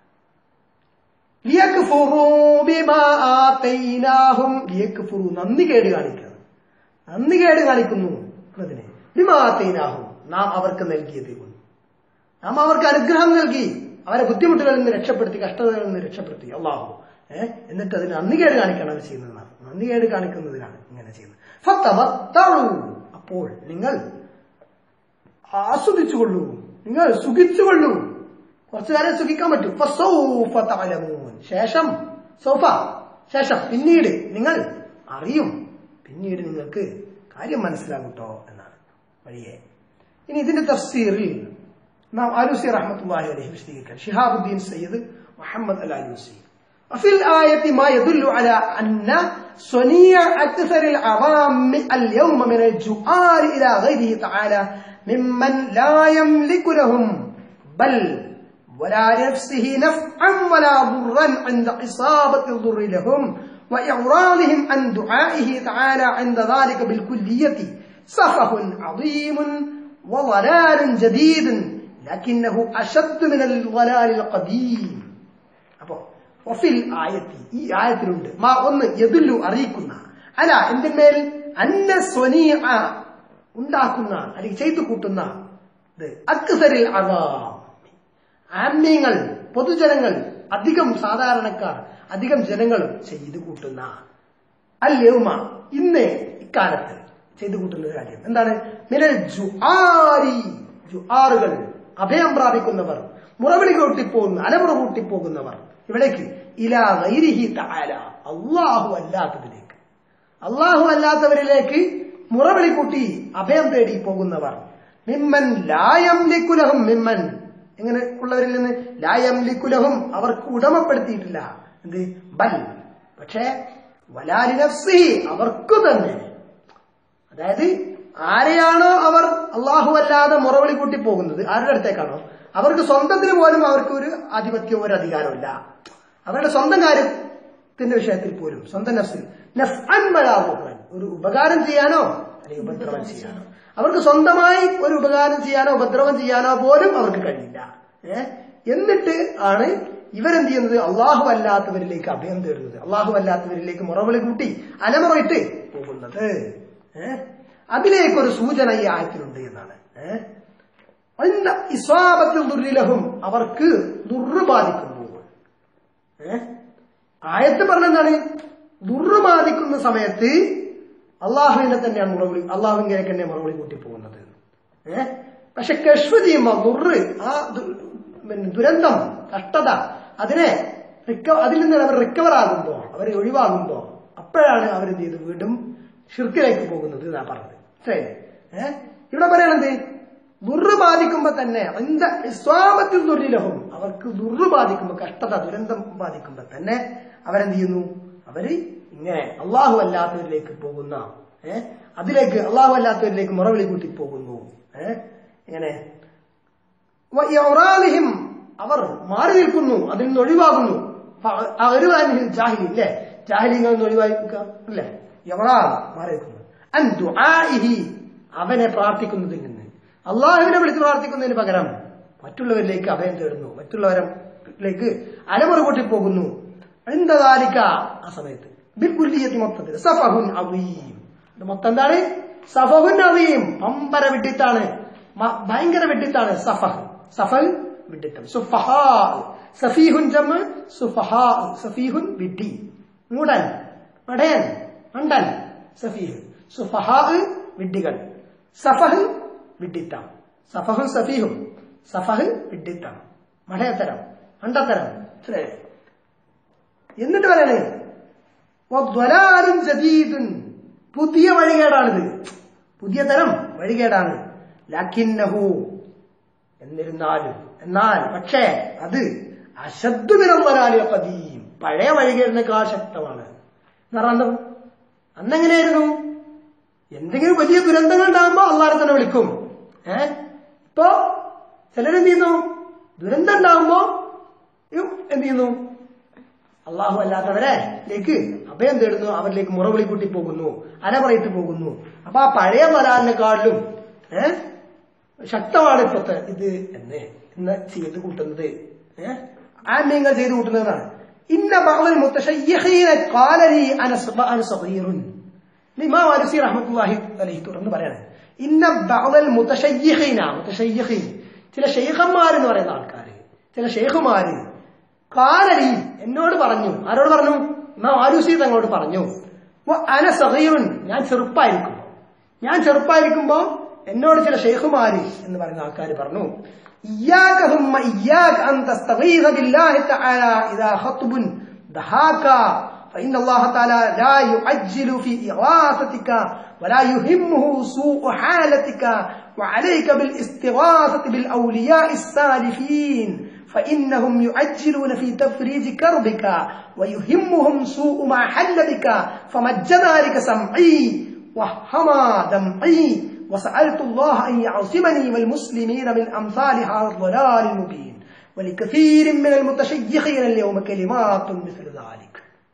നന്ദി കേട് കാണിക്കുന്നത് നന്ദി കേട് കാണിക്കുന്നു എന്നതിന് ബിമാത്തൈനാഹും നാം അവർക്ക് നൽകിയത് കൊണ്ട് നാം അവർക്ക് അനുഗ്രഹം നൽകി അവരെ ബുദ്ധിമുട്ടുകളിൽ നിന്ന് രക്ഷപ്പെടുത്തി കഷ്ടതകളിൽ നിന്ന് രക്ഷപ്പെടുത്തി അള്ളാഹു ഏഹ് എന്നിട്ട് അതിന് നന്ദികേട് കാണിക്കാനാണ് ചെയ്യുന്നതാണ് നന്ദികേട് കാണിക്കുന്നതിനാണ് ഇങ്ങനെ ചെയ്യുന്നത് അപ്പോൾ നിങ്ങൾ ആസ്വദിച്ചുകൊള്ളൂ നിങ്ങൾ സുഖിച്ചുകൊള്ളൂ കുറച്ചു നേരം സുഖിക്കാൻ പറ്റും ശേഷം സോഫ ശേഷം പിന്നീട് നിങ്ങൾ അറിയും പിന്നീട് നിങ്ങൾക്ക് കാര്യം മനസ്സിലാകൂട്ടോ എന്നാണ് വഴിയെ ഇനി ഇതിന്റെ തഫ്സീറിൽ നാം ആലൂസി റഹ്മത്തുള്ളാഹി അലൈഹി വിശദീകരിക്കാൻ ഷിഹാബുദ്ദീൻ സയ്യിദ് മുഹമ്മദ് അൽ ആലൂസി وفي الآية ما يدل على أن صنيع أكثر العوام اليوم من الجؤار إلى غيره تعالى ممن لا يملك لهم بل ولا نفسه نفعا ولا ضرا عند إصابة الضر لهم وإعراضهم عن دعائه تعالى عند ذلك بالكلية سفه عظيم وضلال جديد لكنه أشد من الضلال القديم أبو وفي الآية ഈ ആയത്തിലുണ്ട് മാ ഒന്ന് എതുല്ലു അറിയിക്കുന്ന അല്ല എന്തിന്മേൽ അന്ന സ്വനീയ ഉണ്ടാക്കുന്ന അല്ലെങ്കിൽ ചെയ്തു കൂട്ടുന്ന ഇത് അക്സരിൽ അവാം ആമ്യങ്ങൾ പൊതുജനങ്ങൾ അധികം സാധാരണക്കാർ അധികം ജനങ്ങൾ ചെയ്തു കൂട്ടുന്ന അല്യവുമ ഇന്ന് ഇക്കാലത്ത് ചെയ്തു കൂട്ടുന്ന ഒരു കാര്യം എന്താണ് മിനൽ ജുആരി ജുആറുകൾ അഭയം പ്രാപിക്കുന്നവർ മുറവിളി കൂട്ടിപ്പോകുന്ന അലമുറ കൂട്ടിപ്പോകുന്നവർ ഇവിടേക്ക് ഇലാ ഗൈരിഹി തആല അള്ളാഹു അല്ലാത്തതിലേക്ക് അള്ളാഹു അല്ലാത്തവരിലേക്ക് മുറവിളി കൂട്ടി അഭയം തേടി പോകുന്നവർ മിമ്മൻ ലായം ലിക്കുലഹും മിമ്മൻ എങ്ങനെ ഉള്ളവരിൽ നിന്ന് ലായം ലിക്കുലഹും അവർക്ക് ഉടമപ്പെടുത്തിയിട്ടില്ല എന്ത് ബൽ പക്ഷേ വലാലിനഫ്സി അവർക്കു തന്നെ അതായത് ആരെയാണോ അവർ അള്ളാഹു അല്ലാതെ മുറവിളി കൂട്ടി പോകുന്നത് ആരുടെ അടുത്തേക്കാണോ അവർക്ക് സ്വന്തത്തിന് പോലും അവർക്ക് ഒരു ആധിപത്യവും ഒരു അധികാരമില്ല അവരുടെ സ്വന്തം കാര്യത്തിന്റെ വിഷയത്തിൽ പോലും സ്വന്തം നഫ്സിൽ നഫ്അൻ വലാഹുറൻ ഒരു ഉപകാരം ചെയ്യാനോ അല്ലെങ്കിൽ ഉപദ്രവം ചെയ്യാനോ അവർക്ക് സ്വന്തമായി ഒരു ഉപകാരം ചെയ്യാനോ ഉപദ്രവം ചെയ്യാനോ പോലും അവർക്ക് കഴിയില്ല ഏഹ് എന്നിട്ട് ആണ് ഇവരെന്ത് ചെയ്യുന്നത് അള്ളാഹു അല്ലാത്തവരിലേക്ക് അഭയം തേടുന്നത് അള്ളാഹു അല്ലാത്തവരിലേക്ക് മുറവിളി കൂട്ടി അലമുറയിട്ട് പോകുന്നത് ഏഹ് അതിലേക്കൊരു സൂചന ഈ ആയത്തിലുണ്ട് എന്നാണ് ഏഹ് അതിന്റെ ഇസ്വാബത്തിൽ ദുർലഹും അവർക്ക് ദുർറ് ബാധിക്കുമ്പോൾ ഏഹ് ആയത്ത് പറഞ്ഞെന്താണ് ദുർറ് ബാധിക്കുന്ന സമയത്ത് അള്ളാഹുവിനെ തന്നെയാണ് മുറവിളി അള്ളാഹുവിലേക്ക് തന്നെ മറുപടി കൂട്ടി പോകുന്നത് ഏഹ് പക്ഷെ കഷ്ഫ് ചെയ്യുമ്പോ ദുർറ് ആ ദു- പിന്നെ ദുരന്തം കഷ്ടത അതിനെ റിക്ക- അതിൽ നിന്ന് അവർ റിക്കവർ ആകുമ്പോ അവർ ഒഴിവാകുമ്പോ അപ്പോഴാണ് അവരെന്ത് ചെയ്ത് വീണ്ടും ഷിർക്കിലേക്ക് പോകുന്നത് എന്നാ പറഞ്ഞത് മനസ്സിലായില്ലേ ഏഹ് ഇവിടെ പറയണത് ദുർറ് ബാധിക്കുമ്പോ തന്നെ എന്താ സ്വാമത്തിൽ ദുരിലഹും അവർക്ക് ദുർറ് ബാധിക്കുമ്പോ കഷ്ടത ദുരന്തം ബാധിക്കുമ്പോ തന്നെ അവരെന്ത് ചെയ്യുന്നു അവര് ഇങ്ങനെ അള്ളാഹു അല്ലാത്തവരിലേക്ക് പോകുന്ന ഏഹ് അതിലേക്ക് അള്ളാഹു അല്ലാത്തവരിലേക്ക് മുറവിളി കൂട്ടി പോകുന്നു ഏഹ് ഇങ്ങനെ യൗറാലിഹിം അവർ മാറി നിൽക്കുന്നു അതിൽ നിന്ന് ഒഴിവാകുന്നു അവരുവാനിൽ ജാഹിലി അല്ലേ ജാഹിലിങ്ങളിൽ നിന്ന് ഒഴിവാക്കുക അല്ലേ യവറാ മാറി നിൽക്കുന്നു അൻ ദുആഇഹി അവനെ പ്രാർത്ഥിക്കുന്നതിൽ നിന്ന് അള്ളാഹുവിനെ വിളിച്ച് പ്രാർത്ഥിക്കുന്നതിന് പകരം മറ്റുള്ളവരിലേക്ക് അഭയം തേടുന്നു മറ്റുള്ളവരിലേക്ക് അലമുറ കൂട്ടി പോകുന്നു എന്താലിക്ക ആ സമയത്ത് ബിൽകുല്ലിയത്തി മൊത്തത്തിൽ സഫഹുൻ അവീം ഇത് മൊത്തം എന്താണ് സഫഹുൻ അവീം പമ്പര വിഡിത്താണ് മ- ഭയങ്കര വിഡിത്താണ് സഫഹ് സഫൽ വിഡിത്തം സുഫഹാ സഫീഹുൻ ജമ്മ സുഫഹാ സഫീഹുൻ വിഡി മൂടൻ മടയൻ മണ്ടൻ സഫീഹ് സുഫഹാ വിഡ്ഢികൾ സഫഹ് വിഡ്ഢിത്തം സഫഹും സഫീഹും സഫഹ് വിഡ്ഢിത്തം മടയത്തരം മണ്ടത്തരം മനസ്സിലായോ? എന്നിട്ട് പറയണേ വദ്വലാലും ജദീദുൻ പുതിയ വഴികേടാണിത് പുതിയ തരം വഴികേടാണ് ലാക്കിന്നഹു എന്നിരുന്നാലും എന്നാൽ പക്ഷേ അത് അശബ്ദമിനവരാലിയ പതിയും പഴയ വഴികേടിനേക്കാൾ ശക്തമാണ് എന്ന് പറഞ്ഞാൽ അന്നെങ്ങനെയായിരുന്നു എന്തെങ്കിലും വലിയ ദുരന്തങ്ങൾ ഉണ്ടാകുമ്പോ അള്ളാരെ തന്നെ വിളിക്കും ഏ ഇപ്പോ ചിലരെന്ത് ചെയ്യുന്നു ദുരന്തം ഉണ്ടാകുമ്പോ ഇവൻ എന്ത് ചെയ്യുന്നു അള്ളാഹു അല്ലാത്തവരെലേക്ക് അഭയം തേടുന്നു അവരിലേക്ക് മുറവിളി കൂട്ടി പോകുന്നു അലപറയിട്ട് പോകുന്നു അപ്പൊ ആ പഴയ വരാലിനെക്കാളിലും ഏഹ് ശക്തമാണ് ഇപ്പത്തെ ഇത് എന്ന് ഇന്ന് ചെയ്ത് കൂട്ടുന്നത് ഏഹ് ആന്യങ്ങൾ ചെയ്ത് കൂട്ടുന്നതാണ് ഇന്ന ബഅ്ദൽ മുത്തശയ്യിഖീന ഖാല ലി അന സബ- അന സഗീറുൻ ഇമാം അലസി റഹ്മത്തുള്ളാഹി അലൈഹി തുടർന്ന് പറയാണ് ഇന്ന ബഅ്ദൽ മുത്തശയ്യിഖീന മുത്തശയ്യിഖീൻ ചില ഷെയ്ഖന്മാർ എന്ന് പറയുന്ന ആൾക്കാര് ചില ഷെയ്ഖുമാര് കാലലി എന്നോട് പറഞ്ഞു ആരോട് പറഞ്ഞു ഇമാം ആലൂസി തങ്ങളോട് പറഞ്ഞു "വ അന സഗീറുൻ ഞാൻ ചെറുപ്പായിരിക്കുമ്പോ ഞാൻ ചെറുപ്പായിരിക്കുമ്പോ എന്നോട് ചില ഷെയ്ഖുമാര് എന്ന് പറയുന്ന ആൾക്കാർ പറഞ്ഞു ഇയ്യാക ഹുമ്മ ഇയ്യാക അൻ തസ്തഗീസ ബില്ലാഹി തആല ഇദാ ഖത്ബുൻ ദഹാക فإن الله تعالى لا يعجل في إغاثتك ولا يهمه سوء حالتك وعليك بالاستغاثة بالأولياء السالفين فإنهم يعجلون في تفريج كربك ويهمهم سوء ما حل بك فمج ذلك سمعي وهما دمعي وسألت الله أن يعصمني والمسلمين من أمثال هذا الضلال المبين ولكثير من المتشيخين اليوم كلمات مثل ذلك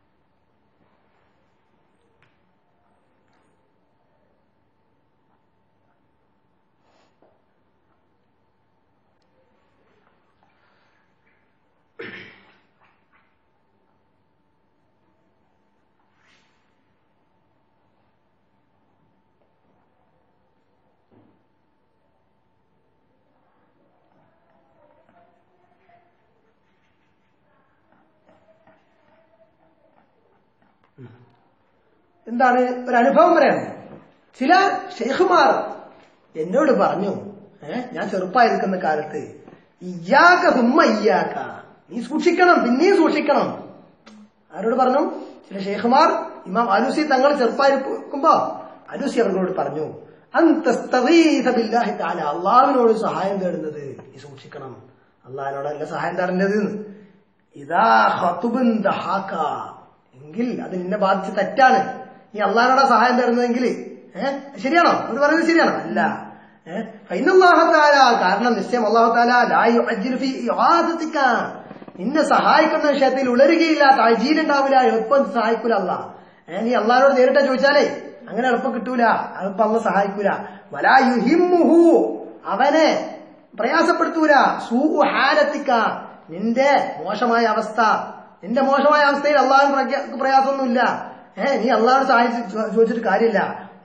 എന്താണ് ഒരു അനുഭവം പറയാണ് ചില ഷെയ്ഖുമാർ എന്നോട് പറഞ്ഞു ഏഹ് ഞാൻ ചെറുപ്പായിരിക്കുന്ന കാലത്ത് ഇയ്യാക്ക ഹുമ്മ ഇയ്യാക്ക നീ സൂക്ഷിക്കണം പിന്നെയും സൂക്ഷിക്കണം ആരോട് പറഞ്ഞു ചില ഷെയ്ഖുമാർ ഇമാം അലുസി തങ്ങൾ ചെറുപ്പായിരിക്കുമ്പോ അലുസി അവരോട് പറഞ്ഞു അന്തസ്തഗീസ ബില്ലാഹി തആല അള്ളാഹുവിനോട് സഹായം തേടുന്നത് നീ സൂക്ഷിക്കണം അള്ളാഹിനോടല്ല സഹായം തേടേണ്ടത് ഇതാ ഹത്തുബുൻ ദഹാക്ക എങ്കിൽ അത് നിന്നെ ബാധിച്ച് തെറ്റാണ് നീ അള്ളാഹിനോടാ സഹായം തരുന്നതെങ്കിൽ ഏഹ് ശരിയാണോ അത് പറയുന്നത് ശരിയാണോ അല്ല ഏഹ് ഫൈനല്ലാഹത്താല കാരണം നിശ്ചയം അള്ളാഹുത്താല ലായു അജ്ജിലുഫി ഇഹാദത്തിക്ക നിന്നെ സഹായിക്കുന്ന വിഷയത്തിൽ ഉളരുകയില്ല താഴ്ചയിലുണ്ടാവില്ല എളുപ്പം സഹായിക്കൂല അല്ല ഏഹ് നീ അള്ളാഹിനോട് നേരിട്ടാ ചോദിച്ചാലേ അങ്ങനെ എളുപ്പം കിട്ടൂല എളുപ്പം അള്ള സഹായിക്കൂല വലാ യുഹിമ്മുഹു അവനെ പ്രയാസപ്പെടുത്തൂല സൂ ഹാരത്തിക്ക നിന്റെ മോശമായ അവസ്ഥ നിന്റെ മോശമായ അവസ്ഥയിൽ അള്ളാഹു പ്രയാസമൊന്നുമില്ല ഏഹ് നീ അള്ളാഹുടെ സഹായിച്ച് ചോ- ചോദിച്ചിട്ട് കാര്യമില്ല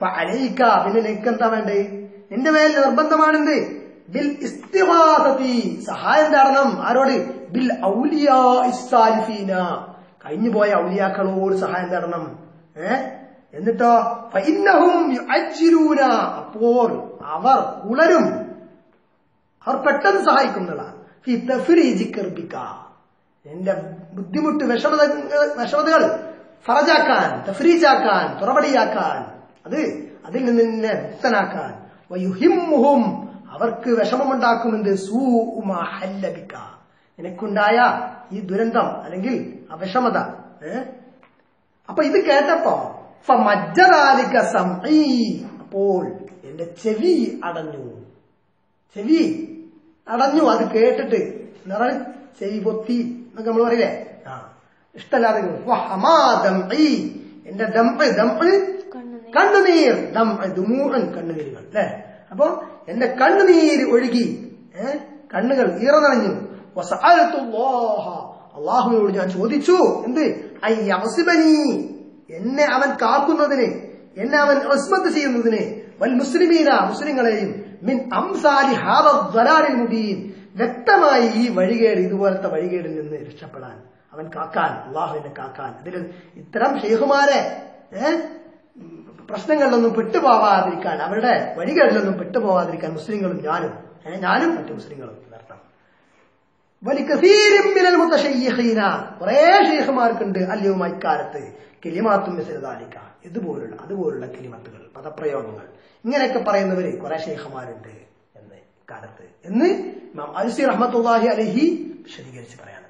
അലയിക്ക പിന്നെ നിനക്ക് എന്താ വേണ്ടേ നിന്റെ മേൽ നിർബന്ധമാണെന്ത് ബിൽ ഇസ്തിഹാസത്തി സഹായം തേടണം ആരോട് ബിൽ ഔലിയാ ഇസ്സാലിഫീന കഴിഞ്ഞുപോയ ഔലിയാക്കളോട് സഹായം തേടണം ഏ എന്നിട്ടോ ഫഇന്നഹും യുഅജ്ജിലൂന അപ്പോൾ അവർ ഉളരും അവർ പെട്ടെന്ന് സഹായിക്കുന്നതാണ് ഫി തഫ്രീജി കർബിക എന്റെ ബുദ്ധിമുട്ട് വിഷമത വിഷമതകൾ ഫറജാക്കാൻ തഫ്രീജാക്കാൻ തുറവടിയാക്കാൻ അത് അതിൽ നിന്ന് നിന്നെ മുക്തനാക്കാൻ വയുഹിമ്മുഹും അവർക്ക് വിഷമമുണ്ടാക്കുമെന്ന് സൂഹല്ലബിക്ക നിനക്കുണ്ടായ ഈ ദുരന്തം അല്ലെങ്കിൽ ആ വിഷമത ഏ അപ്പൊ ഇത് കേട്ടപ്പോ ഫമജ്ജറാലിക സംഈ അപ്പോൾ എന്റെ ചെവി അടഞ്ഞു ചെവി അടഞ്ഞു അത് കേട്ടിട്ട് എന്താ പറയുക ചെവി പൊത്തി എന്നൊക്കെ നമ്മൾ പറയില്ലേ ആ ഇഷ്ടല്ലാതെ വഹമാ ദംഈ. എന്റെ ദംപ് ദംപ് കണ്ണുനീർ കണ്ണുനീർ ദംപ് ദുമൂഹൻ കണ്ണുനീരുകൾ അല്ലെ അപ്പൊ എന്റെ കണ്ണുനീര് ഒഴുകി ഏ കണ്ണുകൾ ഈറനണിഞ്ഞു വസഅൽതുല്ലാഹ. അള്ളാഹുവിനോട് ഞാൻ ചോദിച്ചു എന്ത് അയ്യവസിബനി എന്നെ അവൻ കാക്കുന്നതിന് എന്നെ അവൻ റസ്മത്ത് ചെയ്യുന്നതിന് വൽ മുസ്ലിമീന മുസ്ലിങ്ങളെയും മിൻ അംസാലി ഹാദ ദ്വലാലിൽ മുബീൻ വ്യക്തമായി ഈ വഴികേട് ഇതുപോലത്തെ വഴികേടിൽ നിന്ന് രക്ഷപ്പെടാൻ അവൻ കാക്കാൻ അള്ളാഹുവിനെ കാക്കാൻ ഇതിൽ ഇത്തരം ഷെയ്ഖുമാരെ ഏഹ് പ്രശ്നങ്ങളിലൊന്നും പെട്ടുപോവാതിരിക്കാൻ അവരുടെ വഴികളിലൊന്നും പെട്ടുപോവാതിരിക്കാൻ മുസ്ലിങ്ങളും ഞാനും ഏ, ഞാനും മറ്റു മുസ്ലിങ്ങളും എന്നർത്ഥം വലിക്കസീരും മിനൽ മുത്തശയ്യഹീന കുറേ ഷെയ്ഖുമാർക്കുണ്ട് അല്ലയോ ഇക്കാലത്ത് കിലിമാത്തും മിസലുദാലിക്ക ഇതുപോലുള്ള അതുപോലുള്ള കിലിമത്തുകൾ പദപ്രയോഗങ്ങൾ ഇങ്ങനെയൊക്കെ പറയുന്നവര് കുറെ ഷെയ്ഖുമാരുണ്ട് എന്ന് കാലത്ത് എന്ന് ഇമാം അൽസി റഹ്മത്തുള്ളാഹി അലഹി വിശദീകരിച്ച് പറയാണ്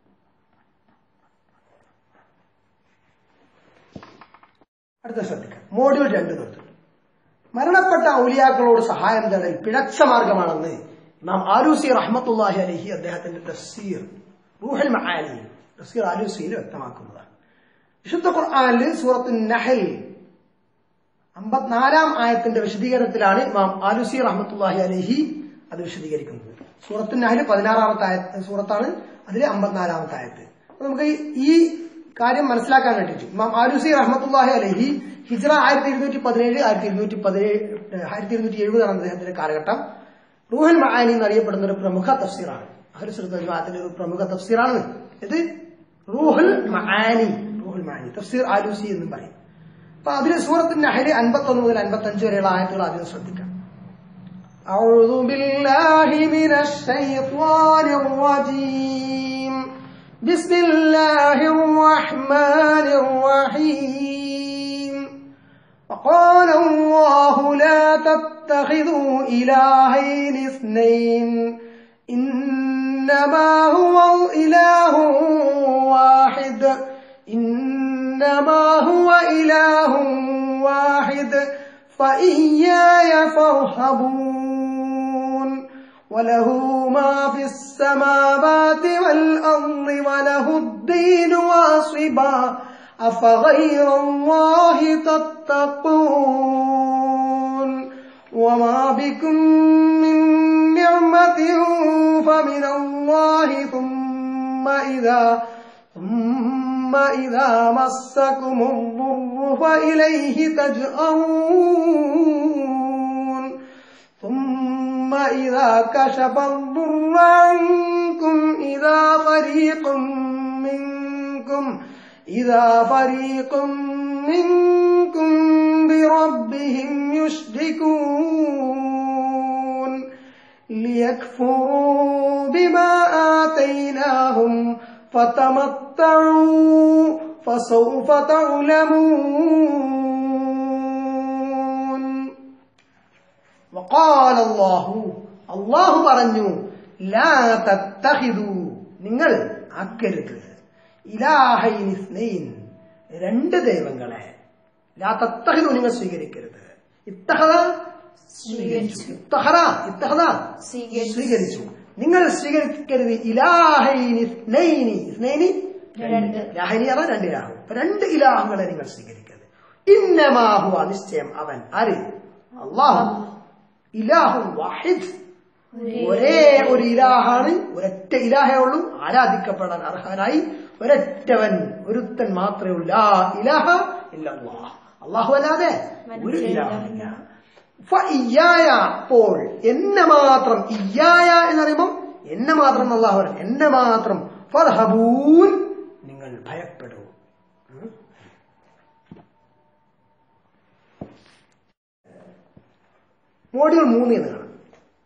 അടുത്ത ശ്രദ്ധിക്കാം മോഡ്യൂൾ രണ്ട് തൊട്ട് മരണപ്പെട്ട ഔലിയാക്കളോട് സഹായം തേടൽ പിഴച്ച മാർഗമാണെന്ന് ഇമാം ആലൂസി റഹ്മത്തുല്ലാഹി അലഹി അദ്ദേഹത്തിന്റെ തഫ്സീർ റൂഹൽ മഹാലി തഫ്സീർ ആലൂസിയിൽ വ്യക്തമാക്കുന്നതാണ് വിശുദ്ധ ഖുർആനിൽ സൂറത്ത് നഹൽ അമ്പത്തിനാലാം ആയത്തിന്റെ വിശദീകരണത്തിലാണ് ഇമാം ആലൂസി റഹ്മത്തുല്ലാഹി അലഹി അത് വിശദീകരിക്കുന്നത് സൂറത്ത് നഹൽ പതിനാറാമത്തെ ആയ സൂറത്താണ് അതിലെ അമ്പത്തിനാലാമത്തെ ആയത്ത് അപ്പൊ നമുക്ക് ഈ- ഈ കാര്യം മനസ്സിലാക്കാൻ വേണ്ടിയിട്ട് ഇമാം ആലൂസി റഹ്മത്തുല്ലാഹി അലഹി ഹിജ്റ ആയിരത്തി ഇരുന്നൂറ്റി പതിനേഴ് ആയിരത്തി ഇരുന്നൂറ്റി പതിനേഴ് ആയിരത്തി ഇരുന്നൂറ്റി എഴുപതാണ് അദ്ദേഹത്തിന്റെ കാലഘട്ടം റൂഹൽ മഹാനി എന്നറിയപ്പെടുന്ന ഒരു പ്രമുഖ തഫ്സീറാണ് അഹ്ലുസുന്നത്ത് ജമാഅത്തിന്റെ ഒരു പ്രമുഖ തഫ്സീറാണ് ഇത് റൂഹുൽ മഹാനി റൂഹുൽ മഹാനി തഫ്സീർ ആലൂസി എന്നും പറയും അപ്പൊ അതിന് സൂറത്തിന്റെ നഹല് അൻപത്തി ഒന്ന് മുതൽ അൻപത്തി അഞ്ച് വരെയുള്ള ആയത്തുകൾ ആദ്യം ശ്രദ്ധിക്കാം أعوذ بالله من الشيطان الرجيم بسم الله الرحمن الرحيم وقال الله لا تتخذوا إلهين اثنين إنما هو إله واحد إنما هو إله واحد فإياي فارهبون وله ما في السماوات والأرض وله الدين واصبا أفغير الله تتقون وما بكم من نعمة فمن الله ثم إذا ثم إذا مسكم الضر فإليه تجأرون ثم إذا كشف الضر عنكم إذا فريق منكم إذا فريق منكم بربهم يشركون ليكفروا بما آتيناهم فتمتعوا فسوف تعلمون وقال الله الله പറഞ്ഞു ലാ തത്തഹിദു നിങ്ങൾ ആക്കരുത് ഇലാഹൈൻ ഇസ്നൈൻ രണ്ട് ദൈവങ്ങളെ ലാ തത്തഹിദു നിങ്ങൾ സ്വീകരിക്കരുത് ഇത്തഹദ സ്വീകരിച്ചു ഇത്തഹദ ഇത്തഹദ സ്വീകരിച്ചു. സ്വീകരിച്ചു നിങ്ങൾ സ്വീകരിക്കരുത് ഇലാഹൈൻ ഇസ്നൈനി ഇസ്നൈനി രണ്ട്. ലാഹൈനി അറ രണ്ട് ഇലാഹു അപ്പൊ രണ്ട് ഇലാഹുകളെ നിങ്ങൾ സ്വീകരിക്കരുത് ഇന്നമാഹുവ നിശ്ചയം അവൻ ആര് അള്ളാഹു ഇലാഹു വാഹിദ് ഒരേ ഒരു ഇലാഹാണ് ഒരൊറ്റ ഇലാഹേ ഉള്ളൂ ആരാധിക്കപ്പെടാൻ അർഹനായി ഒരൊറ്റവൻ ഒരുത്തൻ മാത്രമേ ഉള്ളൂ ലാ ഇലാഹ ഇല്ലല്ലാഹ് അള്ളാഹു അല്ലാതെ ഒരു മറ്റേ ഇലാഹില്ല ഫഇയ്യായ അപ്പോൾ എന്നെ മാത്രം ഇയ്യായ എന്ന് പറയുമ്പോൾ എന്നെ മാത്രം അള്ളാഹു പറയും എന്നെ മാത്രം ഫർഹബൂൻ നിങ്ങൾ ഭയപ്പെടൂ ഉം. മോഡ്യൂൾ മൂന്ന് എന്ന് കാണാം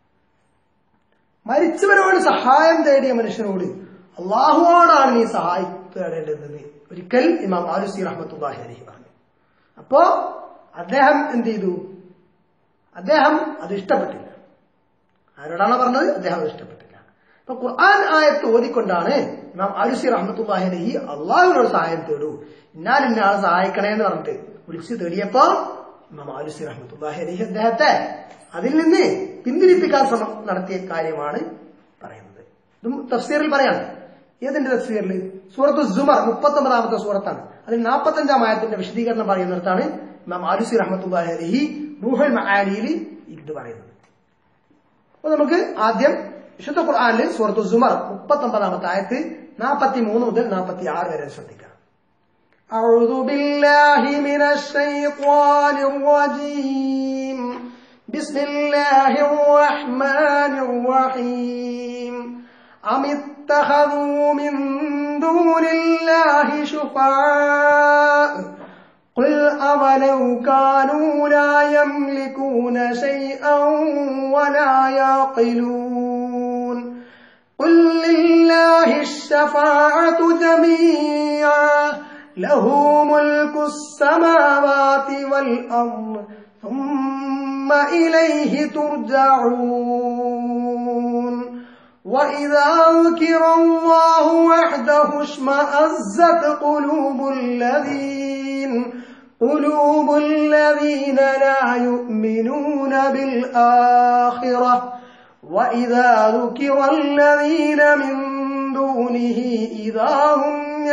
മരിച്ചവരോട് സഹായം തേടിയ മനുഷ്യനോട് അള്ളാഹുവോടാണ് നീ സഹായം തേടേണ്ടത് ഒരിക്കൽ ഇമാം ആലുസി റഹ്മത്തുല്ലാഹി അലഹി പറഞ്ഞു അപ്പോ അദ്ദേഹം എന്ത് ചെയ്തു അദ്ദേഹം അത് ഇഷ്ടപ്പെട്ടില്ല ആരോടാണ് പറഞ്ഞത് അദ്ദേഹം അത് ഇഷ്ടപ്പെട്ടില്ല അപ്പൊ ഖുർആൻ ആയത്ത് ഓതിക്കൊണ്ടാണ് ഇമാം ആലുസി റഹ്മത്തുല്ലാഹി അലഹി അള്ളാഹുവിനോട് സഹായം തേടൂ ഇന്നാൽ ഇന്നയാളെ സഹായിക്കണേ എന്ന് പറഞ്ഞിട്ട് വിളിച്ചു തേടിയപ്പോ ഇമാം ആലുസി റഹ്മത്തുല്ലാഹി അലഹി അദ്ദേഹത്തെ അതിൽ നിന്ന് പിന്തിരിപ്പിക്കാൻ ശ്രമം നടത്തിയ കാര്യമാണ് പറയുന്നത് ഇതും തഫ്സീറിൽ പറയാണ് ഏതിന്റെ തഫ്സീറിൽ സൂറത്തു സുമർ മുപ്പത്തൊമ്പതാമത്തെ സൂറത്താണ് അതിൽ നാൽപ്പത്തഞ്ചാം ആയത്തിന്റെ വിശദീകരണം പറയുന്നിടത്താണ് ഇമാം ആലുസി റഹ്മത്തുല്ലാഹി അലഹി റൂഹൽ മഹാലിയിൽ ഇത് പറയുന്നത് അപ്പൊ നമുക്ക് ആദ്യം വിശുദ്ധ ഖുർആനിൽ സൂറത്തു സുമർ മുപ്പത്തൊമ്പതാമത്തെ ആയത്ത് നാൽപ്പത്തി മൂന്ന് മുതൽ നാൽപ്പത്തി ആറ് വരെ ശ്രദ്ധിക്കാം أعوذ بالله من الشيطان الرجيم بسم الله الرحمن الرحيم أم اتخذوا من دون الله شفعاء قل أولو كانوا لا يملكون شيئا ولا يعقلون قل لله الشفاعة جميعا له ملك السماوات والأرض ثم إليه ترجعون وإذا ذكر الله وحده اشمأزت قلوب الذين قلوب الذين لا يؤمنون بالآخرة وإذا ذكر الذين من دونه إذا هم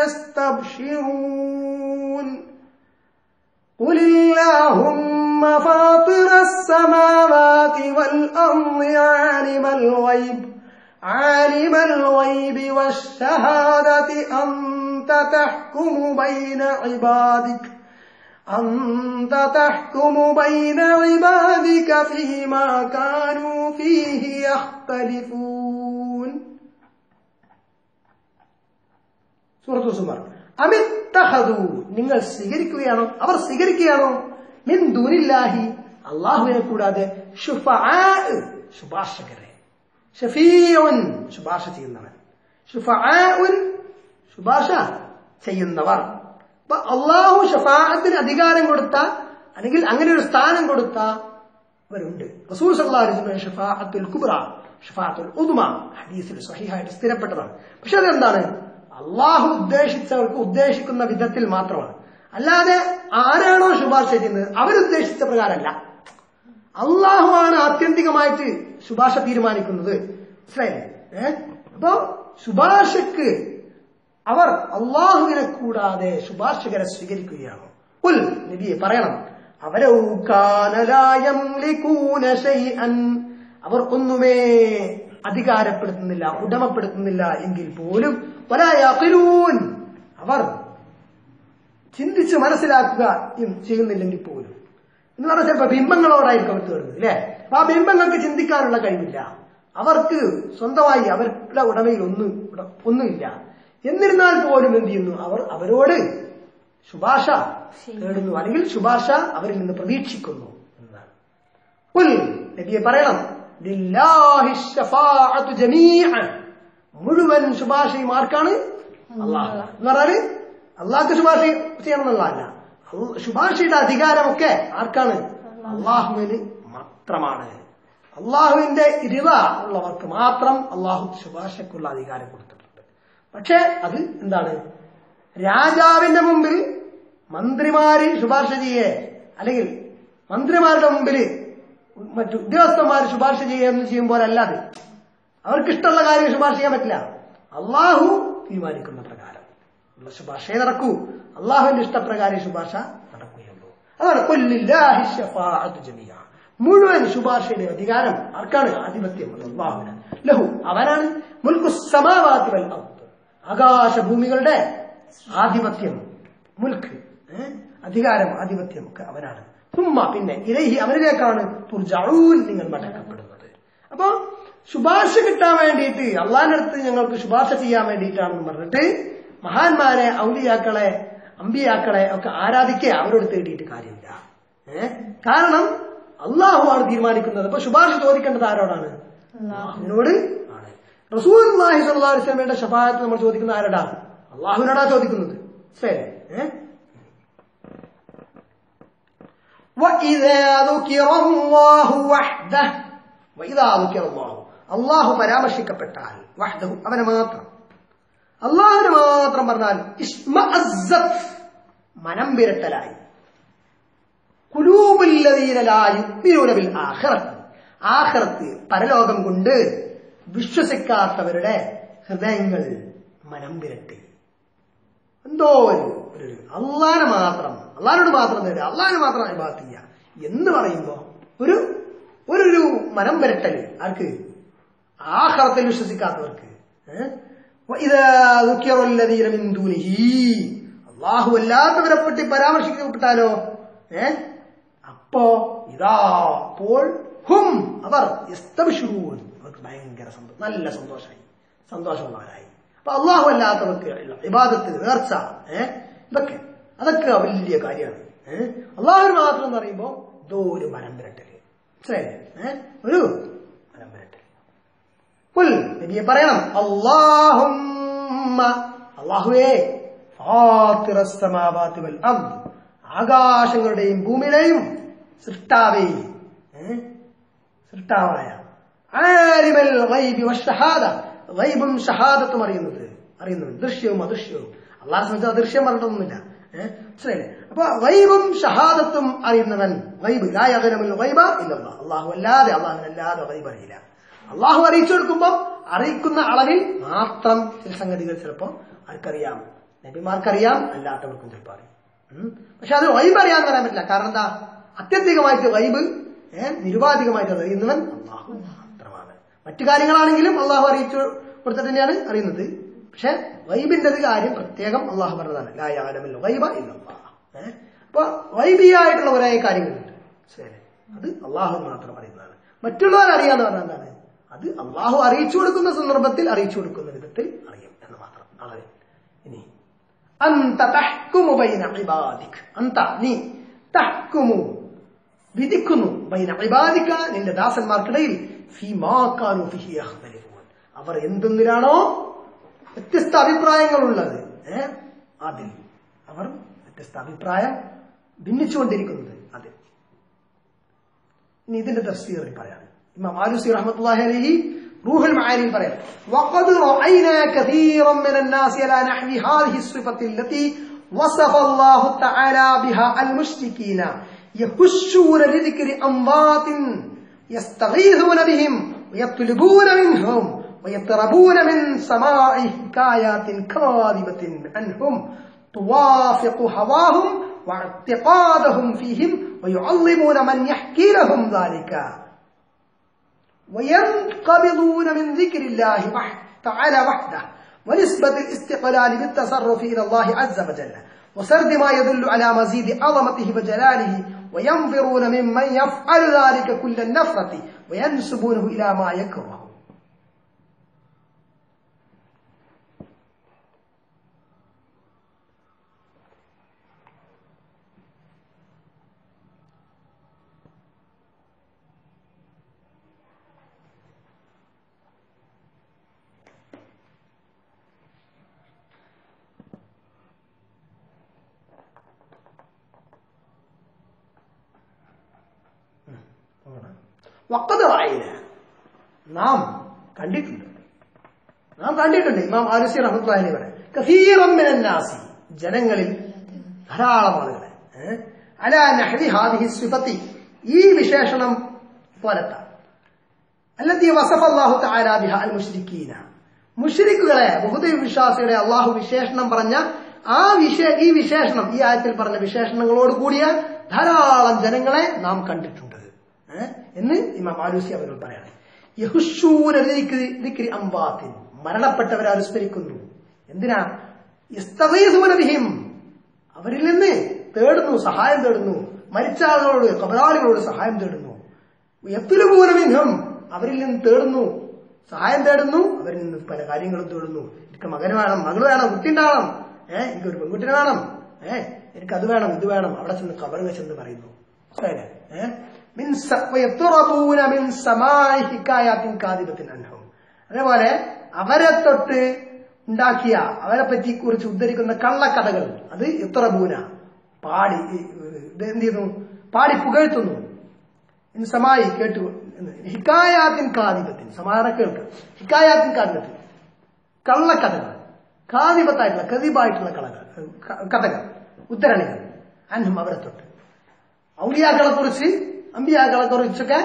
يستبشرون قل اللهم فاطر السماوات والأرض عالم الغيب عالم الغيب والشهادة أنت تحكم بين عبادك أنت تحكم بين عبادك فيما كانوا فيه يختلفون സൂറത്തു സുമർ അമിത്തഹദു നിങ്ങൾ സ്വീകരിക്കുകയാണോ അവർ സ്വീകരിക്കുകയാണോ മിൻ ദൂനില്ലാഹി അള്ളാഹുവിനെ കൂടാതെ ഷുഫആ ശുപാർശകരെ ഷഫീഉൻ ശുപാർശ ചെയ്യുന്നവൻ ഷുഫആഉൻ ശുപാർശ ചെയ്യുന്നവർ അപ്പൊ അള്ളാഹു ഷഫാഅത്തിന് അധികാരം കൊടുത്ത അല്ലെങ്കിൽ അങ്ങനെ ഒരു സ്ഥാനം കൊടുത്ത അവരുണ്ട് റസൂൽ സല്ലല്ലാഹു അലൈഹി വസല്ലം ഷഫാഅത്തുൽ കുബ്ര ഷഫാഅത്തുൽ ഉദ്മ ഹദീസിൽ സ്വഹീഹായിട്ട് സ്ഥിരപ്പെട്ടതാണ് പക്ഷെ അതെന്താണ് അള്ളാഹു ഉദ്ദേശിച്ചവർക്ക് ഉദ്ദേശിക്കുന്ന വിധത്തിൽ മാത്രമാണ് അല്ലാതെ ആരാണോ ശുപാർശ ചെയ്യുന്നത് അവരുദ്ദേശിച്ച പ്രകാരമല്ല അള്ളാഹുവാണ് ആത്യന്തികമായിട്ട് ശുപാർശ തീരുമാനിക്കുന്നത് മനസ്സിലായില്ലേ ഏ അപ്പോ ശുപാർശക്ക് അവർ അള്ളാഹുവിനെ കൂടാതെ ശുപാർശകരെ സ്വീകരിക്കുകയാണോ ഉൽ നബിയെ പറയണം അവരൗകാനലായം അവർ ഒന്നുമേ അധികാരപ്പെടുത്തുന്നില്ല ഉടമപ്പെടുത്തുന്നില്ല എങ്കിൽ പോലും വലായാഖിലൂൻ അവർ ചിന്തിച്ച് മനസ്സിലാക്കുക ചെയ്യുന്നില്ലെങ്കിൽ പോലും എന്ന് പറഞ്ഞാൽ ചിലപ്പോ ബിംബങ്ങളോടായിരിക്കും അവർ തീർന്നത് അല്ലെ അപ്പൊ ആ ബിംബങ്ങൾക്ക് ചിന്തിക്കാനുള്ള കഴിവില്ല അവർക്ക് സ്വന്തമായി അവരുടെ ഉടമയിൽ ഒന്നും ഒന്നുമില്ല എന്നിരുന്നാൽ പോലും എന്ത് ചെയ്യുന്നു അവർ അവരോട് ശുപാർശ തേടുന്നു അല്ലെങ്കിൽ ശുപാർശ അവരിൽ നിന്ന് പ്രതീക്ഷിക്കുന്നു എന്നതാണ് ഉൽ നബിയെ പറയണം ലില്ലാഹി ശഫാഅത്തു ജമീഅൻ മുഴുവൻ ശുപാർശയും ആർക്കാണ് അള്ളാഹ് എന്ന് പറഞ്ഞാല് അള്ളാഹ്ക്ക് ശുപാർശ ചെയ്യണം എന്നുള്ളതല്ല ശുപാർശയുടെ അധികാരമൊക്കെ ആർക്കാണ് അള്ളാഹുവിന് മാത്രമാണ് അള്ളാഹുവിന്റെ ഇരുവ ഉള്ളവർക്ക് മാത്രം അള്ളാഹു ശുപാർശക്കുള്ള അധികാരം കൊടുത്തിട്ടുണ്ട് പക്ഷെ അത് എന്താണ് രാജാവിന്റെ മുമ്പിൽ മന്ത്രിമാര് ശുപാർശ ചെയ്യേ അല്ലെങ്കിൽ മന്ത്രിമാരുടെ മുമ്പിൽ മറ്റു ഉദ്യോഗസ്ഥന്മാർ ശുപാർശ ചെയ്യുകയെന്ന് ചെയ്യുമ്പോൾ അല്ലാതെ അവർക്ക് ഇഷ്ടമുള്ള കാര്യം ശുപാർശ ചെയ്യാൻ പറ്റില്ല അള്ളാഹു തീരുമാനിക്കുന്ന പ്രകാരം ഉള്ള ശുപാർശയെ നടക്കൂ അള്ളാഹുവിന്റെ ഇഷ്ടപ്രകാരം ശുപാർശ നടക്കുകയുള്ളൂ അതാണ് കൊല്ലില്ലാഹി ശഫാഅത്തു ജമീഅ മുഴുവൻ ശുപാർശയുടെ അധികാരം ആർക്കാണ് ആധിപത്യം അത് അള്ളാഹുവിന് ലഹു അവനാണ് മുൽക്കു സമാവാത്തി വൽ അർദ് ആകാശഭൂമികളുടെ ആധിപത്യം മുൽക്ക് അധികാരം ആധിപത്യം ഒക്കെ അവനാണ് തുമ്മ പിന്നെ ഇലഹി അവനിലേക്കാണ് തുർജഊൻ നിങ്ങൾ മടക്കപ്പെടുന്നത് അപ്പൊ ശുപാർശ കിട്ടാൻ വേണ്ടിയിട്ട് അള്ളാഹിന്റെ അടുത്ത് ഞങ്ങൾക്ക് ശുപാർശ ചെയ്യാൻ വേണ്ടിയിട്ടാണെന്ന് പറഞ്ഞിട്ട് മഹാന്മാരെ ഔലിയാക്കളെ അമ്പിയാക്കളെ ഒക്കെ ആരാധിക്കുക അവരോട് തേടിയിട്ട് കാര്യമില്ല ഏ കാരണം അള്ളാഹുവാണ് തീരുമാനിക്കുന്നത് അപ്പൊ ശുപാർശ ചോദിക്കേണ്ടത് ആരോടാണ് അള്ളാഹുവിനോട് ആണ് റസൂൽ അള്ളാഹി സല്ലല്ലാഹു അലൈഹി വസല്ലമയുടെ ഷഫാഅത്ത് നമ്മൾ ചോദിക്കുന്നത് ആരോടാ അള്ളാഹുവിനോടാ ചോദിക്കുന്നത് ശരി ഏ وإذا ذكر الله وحده وإذا ذكر الله അള്ളാഹു പരാമർശിക്കപ്പെട്ടാൽ വഹ്ദഹു അവനെ മാത്രം അള്ളാഹുവിനെ മാത്രം പറഞ്ഞാൽ ഇസ്മഅസ്സത്ത് മനം വിരട്ടലായി കുലൂബുല്ലദീനലായി ബിൽ ആഖിറത്ത് ആഖിറത്ത് പരലോകം കൊണ്ട് വിശ്വസിക്കാത്തവരുടെ ഹൃദയങ്ങൾ മനം വിരട്ടി എന്തോ ഒരു ഒരു അള്ളാനെ മാത്രം അള്ളാഹിനോട് മാത്രം നേടുക അള്ളാഹിനെ മാത്രം ഇബാദത്ത് ചെയ്യുക എന്ന് പറയുമ്പോ ഒരു ഒരു ഒരു മനം വരട്ടല് ആർക്ക് ആഹ്റത്തിൽ വിശ്വസിക്കാത്തവർക്ക് ഏഹ്? وإذا ذكر الذين من دونه അള്ളാഹു അല്ലാത്തവരെ പറ്റി പരാമർശിക്കപ്പെട്ടാലോ ഏ അപ്പോ ഇതാ അപ്പോൾ ഹും അവർ യസ്തബ്ശിറൂൻ. അവർക്ക് ഭയങ്കര സന്തോഷം നല്ല സന്തോഷമായി സന്തോഷമുള്ളവരായി അപ്പൊ അള്ളാഹു അല്ലാത്തവർക്ക് ഉള്ള ഇബാദത്ത് നേർച്ച ഏഹ് ഇതൊക്കെ അതൊക്കെ വലിയ കാര്യമാണ് ഏഹ് അള്ളാഹു മാത്രം എന്ന് പറയുമ്പോ ഇതോ ഒരു മരം വിരട്ടല് മനസ്സിലായില്ലേ ഏഹ് ഒരു മരം വിരട്ടല് കുൽ നബിയെ പറയണം അള്ളാഹുമ്മ അള്ളാഹുവേ ഫാത്തിറസ്സമാവാതി വൽ അർദ് ആകാശങ്ങളുടെയും ഭൂമിയുടെയും സൃഷ്ടാവേ ഏ? സൃഷ്ടാവായ ആലിമൽ ഗൈബി വശഹാദ ഗൈബും ഷഹാദത്തും അറിയുന്നത് അറിയുന്നത് ദൃശ്യവും അദൃശ്യവും അള്ളാഹെ സംബന്ധിച്ച് അദൃശ്യം പറഞ്ഞിട്ടൊന്നുമില്ല ഏഹ് മനസ്സിലായില്ലേ അപ്പൊ ഗൈബും ഷഹാദത്തും അറിയുന്നവൻ ഗൈബ് ലാ യഅലമുൽ ഗൈബ ഇല്ലല്ലാഹ് അള്ളാഹു അല്ലാതെ അള്ളാഹുവിനല്ലാതെ ഗൈബ് അറിയില്ല അള്ളാഹു അറിയിച്ചു കൊടുക്കുമ്പോൾ അറിയിക്കുന്ന അളവിൽ മാത്രം ചില സംഗതികൾ ചിലപ്പോൾ ആർക്കറിയാം നബിമാർക്കറിയാം അല്ലാത്തവർക്കും ചിലപ്പോൾ അറിയാം ഉം. പക്ഷെ അത് വൈബ് അറിയാന്ന് പറയാൻ പറ്റില്ല കാരണം എന്താ അത്യന്തികമായിട്ട് വൈബ് ഏഹ് നിരുപാധികമായിട്ട് അത് അറിയുന്നവൻ അള്ളാഹു മാത്രമാണ് മറ്റു കാര്യങ്ങളാണെങ്കിലും അള്ളാഹു അറിയിച്ചു കൊടുത്തിട്ട് തന്നെയാണ് അറിയുന്നത് പക്ഷെ വൈബിന്റെ ഒരു കാര്യം പ്രത്യേകം അള്ളാഹു പറഞ്ഞതാണ് ലായാലമിൽ വൈബ ഇല്ലല്ലാഹ് ഏഹ് അപ്പൊ വൈബിയായിട്ടുള്ള കുറെ കാര്യങ്ങളുണ്ട് ശരി അത് അള്ളാഹു മാത്രം അറിയുന്നതാണ് മറ്റുള്ളവർ അറിയാന്ന് പറഞ്ഞാൽ എന്താണ് അത് അള്ളാഹു അറിയിച്ചു കൊടുക്കുന്ന സന്ദർഭത്തിൽ അറിയിച്ചു കൊടുക്കുന്ന വിധത്തിൽ അറിയും എന്ന് മാത്രം അളവ് ഇനി അന്ത തഹ്കുമു ബൈന ഇബാദിക് അന്ത നീ തഹ്കുമു വിധിക്കുന്നു ബൈന ഇബാദിക നിന്റെ ദാസന്മാർക്കിടയിൽ ഫീമാ കാനു ഫിഹി യഖ്തലിഫൂൻ അവർ എന്തെന്നിലാണോ വ്യത്യസ്ത അഭിപ്രായങ്ങളുള്ളത് ഏ അതിൽ അവർ വ്യത്യസ്ത അഭിപ്രായം ഭിന്നിച്ചുകൊണ്ടിരിക്കുന്നത് അതിൽ ഇനി ഇതിന്റെ തഫ്സീറിൽ പറയാണ് ഇമാം ആലുസി റഹ്മത്തുള്ളാഹി അലൈഹി റൂഹുൽ മആനിയിൽ പറയാം وقد رأينا كثيرا من الناس على نحو هذه الصفة التي وصف الله تعالى بها المشركين يخشون لذكر أموات يستغيثون بهم ويطلبون منهم ويضطربون من سماع حكايات كاذبة عنهم توافق هواهم واعتقادهم فيهم ويعظمون من يحكي لهم ذلك وينقبضون من ذكر الله وح- تعالى وحده ونسبة الاستقلال بالتصرف إلى الله عز وجل وسرد ما يدل على مزيد عظمته وجلاله وينظرون ممن يفعل ذلك كل النفرة وينسبونه إلى ما يكره വക്കത് വായന നാം കണ്ടിട്ടുണ്ട് നാം കണ്ടിട്ടുണ്ട് ഇമാം ആലുസി റഹ്മത്തുള്ളാഹി പറയാം കസീറം മിനൻ നാസി ജനങ്ങളിൽ ധാരാളം ആളുകളെ ഏ? അലാ നഹ്വി ഹാദിഹി സിഫത്തി ഈ വിശേഷണം പോലത്തെ അല്ലത്തി വസഫ് അല്ലാഹു തആല ബിഹ അൽ മുശ്രിക്കീന മുശ്രിക്കുകളെ ബഹുദൈവ വിശ്വാസികളെ അള്ളാഹു വിശേഷണം പറഞ്ഞ ആ വിശേ ഈ വിശേഷണം ഈ ആയത്തിൽ പറഞ്ഞ വിശേഷണങ്ങളോട് കൂടിയ ധാരാളം ജനങ്ങളെ നാം കണ്ടിട്ടുണ്ട് ഏ? എന്ന് ഇമാം ആലൂസി അവർ പറയാണ് യഹുഷൂന ദിക്രി- ദിക്രി അംവാത്തിൻ മരണപ്പെട്ടവരെ അനുസ്മരിക്കുന്നു എന്തിനാ യസ്തഗീസുന ബിഹിം അവരിൽ നിന്ന് തേടുന്നു സഹായം തേടുന്നു മരിച്ച ആളുകളോട് കബറാളികളോട് സഹായം തേടുന്നു എത്തിലുമൂലമിൻഹം അവരിൽ നിന്ന് തേടുന്നു സഹായം തേടുന്നു അവരിൽ നിന്ന് പല കാര്യങ്ങളും തേടുന്നു എനിക്ക് മകന് വേണം മകൾ വേണം കുട്ടി ഉണ്ടാവണം ഏഹ് എനിക്ക് ഒരു പെൺകുട്ടിനെ വേണം ഏഹ് എനിക്ക് അത് വേണം ഇത് വേണം അവിടെ ചെന്ന് കബറുക ചെന്ന് പറയുന്നു മനസ്സിലായില്ലേ? ഏഹ്? മിൻ സ- വയത്തുറബൂന മിൻ സമാഇ ഹിക്കായാത്തിൻ കാദിബത്തിൻ അൻഹും. അതേപോലെ അവരെ തൊട്ട് ഉണ്ടാക്കിയ അവരെ പറ്റി കുറിച്ച് ഉദ്ധരിക്കുന്ന കള്ളക്കഥകൾ അത് ഇത്രബൂന പാടി ഈ- ഇത് എന്ത് ചെയ്യുന്നു പാടി പുകഴ്ത്തുന്നു സമായി കേട്ടു എന്ന്. ഹിക്കായാത്തിൻ കാദിപത്തിൻ സമാധാനം കേൾക്കുക ഹിക്കായാത്തിൻ കാദിപത്തിൻ കള്ളക്കഥകൾ കാദിപത്തായിട്ടുള്ള കതിബായിട്ടുള്ള കളകൾ ക- കഥകൾ ഉദ്ധരണികൾ അൻഹും അവരെ തൊട്ട് ഔലിയാക്കളെ കുറിച്ച് അമ്പിയാക്കളെ കുറിച്ചൊക്കെ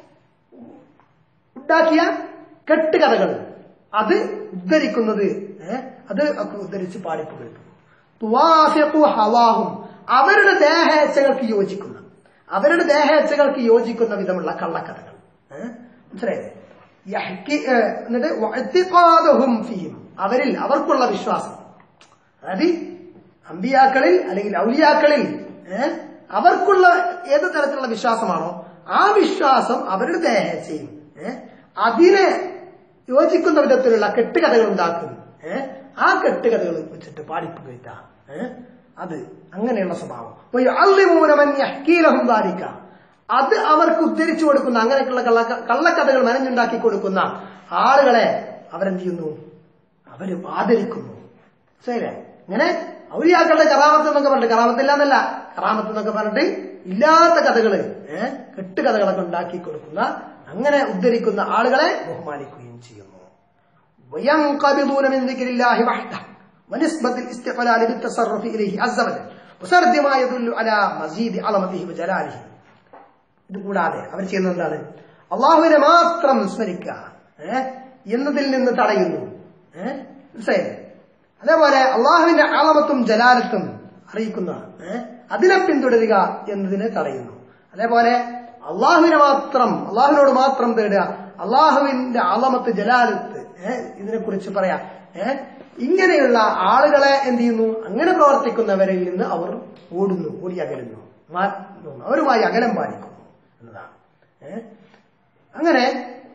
ഉണ്ടാക്കിയ കെട്ടുകഥകൾ അത് ഉദ്ധരിക്കുന്നത് ഏ, അത് ഒക്കെ ഉദ്ധരിച്ച് പാടിപ്പുകഴ്ത്തുന്നു തുവാഫിഖു ഹവാഹും അവരുടെ ദേഹേച്ഛകൾക്ക് യോജിക്കുന്ന അവരുടെ ദേഹേച്ഛകൾക്ക് യോജിക്കുന്ന വിധമുള്ള കള്ളക്കഥകൾ ഏ, മനസ്സിലായില്ലേ യഹ്കി ഏ, എന്നിട്ട് വഅ്തിഖാദുഹും ഫീഹിം അവരിൽ അവർക്കുള്ള വിശ്വാസം അതായത് അമ്പിയാക്കളിൽ അല്ലെങ്കിൽ ഔലിയാക്കളിൽ ഏ, അവർക്കുള്ള ഏത് തരത്തിലുള്ള വിശ്വാസമാണോ ആ വിശ്വാസം അവരുടെ ദേഹേച്ഛയും ഏ, അതിനെ യോജിക്കുന്ന വിധത്തിലുള്ള കെട്ടുകഥകൾ ഉണ്ടാക്കുന്നു ഏ, ആ കെട്ടുകഥകൾ വെച്ചിട്ട് പാടിപ്പുകയറ്റ അത് അങ്ങനെയുള്ള സ്വഭാവം അപ്പൊ യുഅല്ലിമൂനമൻ യഹ്കീലഹും ദാലിക. അത് അവർക്ക് ഉദ്ധരിച്ചു കൊടുക്കുന്ന അങ്ങനെയൊക്കെയുള്ള കള്ള കള്ളക്കഥകൾ മെനഞ്ഞുണ്ടാക്കി കൊടുക്കുന്ന ആളുകളെ അവരെന്ത് ചെയ്യുന്നു അവര് ആദരിക്കുന്നു ശരിയല്ലേ ഇങ്ങനെ ഔലിയാക്കളുടെ കറാമത്ത് എന്നൊക്കെ പറഞ്ഞിട്ട് കറാമത്തില്ല എന്നല്ല കറാമത്ത് എന്നൊക്കെ പറഞ്ഞിട്ട് ഇല്ലാത്ത കഥകള് ഏഹ് കെട്ടുകഥകളൊക്കെ ഉണ്ടാക്കി കൊടുക്കുന്ന അങ്ങനെ ഉദ്ധരിക്കുന്ന ആളുകളെ ബഹുമാനിക്കുകയും ചെയ്യുന്നു وينقبضون من ذكر الله وحده ونسبة الاستقلال بالتصرف إليه عز وجل وسرد ما يدل على مزيد عظمته وجلاله ഇത് കൂടാതെ അവർ ചെയ്യുന്നത് എന്താണ് അള്ളാഹുവിനെ മാത്രം സ്മരിക്കുക ഏ? എന്നതിൽ നിന്ന് തടയുന്നു ഏ? മനസ്സിലായില്ലേ അതേപോലെ അള്ളാഹുവിന്റെ ആളമത്തും ജലാലത്തും അറിയിക്കുന്ന ഏ? അതിനെ പിന്തുടരുക എന്നതിനെ തടയുന്നു അതേപോലെ അള്ളാഹുവിനെ മാത്രം അള്ളാഹുവിനോട് മാത്രം തേടുക അള്ളാഹുവിന്റെ ആളമത്ത് ജലാലത്ത് ഏഹ് ഇതിനെ കുറിച്ച് പറയാം ഏഹ് ഇങ്ങനെയുള്ള ആളുകളെ എന്ത് ചെയ്യുന്നു അങ്ങനെ പ്രവർത്തിക്കുന്നവരിൽ നിന്ന് അവർ ഓടുന്നു ഓടി അകലുന്നു മാറ്റുന്നു അവരുമായി അകലം പാലിക്കുന്നു എന്നതാണ് ഏഹ് അങ്ങനെ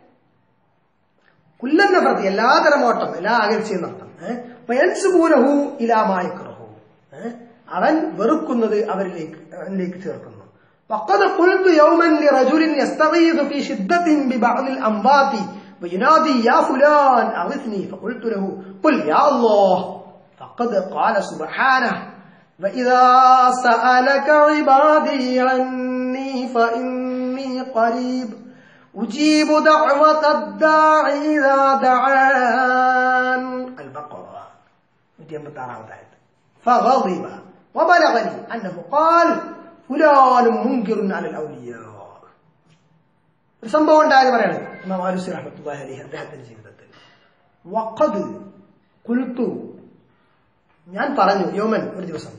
കുല്ലന്റെ പ്രതി എല്ലാതരം ഓട്ടം എല്ലാ അകൽച്ചയും നടത്തം ഏഹ് ഇലാമായിക്കുറഹു ഏഹ് അവൻ വെറുക്കുന്നത് അവരിലേക്ക് അവനിലേക്ക് ചേർക്കുന്നു وقد قلت يوما لرجل يستغيث في شدة ببعض الأنبات وينادي يا فلان أغثني فقلت له قل يا الله فقد قال سبحانه وإذا سألك عبادي عني فإني قريب أجيب دعوة الداعي إذا دعان البقرة 156 آية فغضب وبلغني أنه قال فلان منكر على الأولياء ഒരു സംഭവം ഉണ്ടായത് പറയണത് ഇമാം ആലുസി റഹ്മത്തുള്ളാഹി അലൈഹി അദ്ദേഹത്തിന്റെ ജീവിതത്തിൽ വഖദ് കുൽത്തു ഞാൻ പറഞ്ഞു യോമൻ ഒരു ദിവസം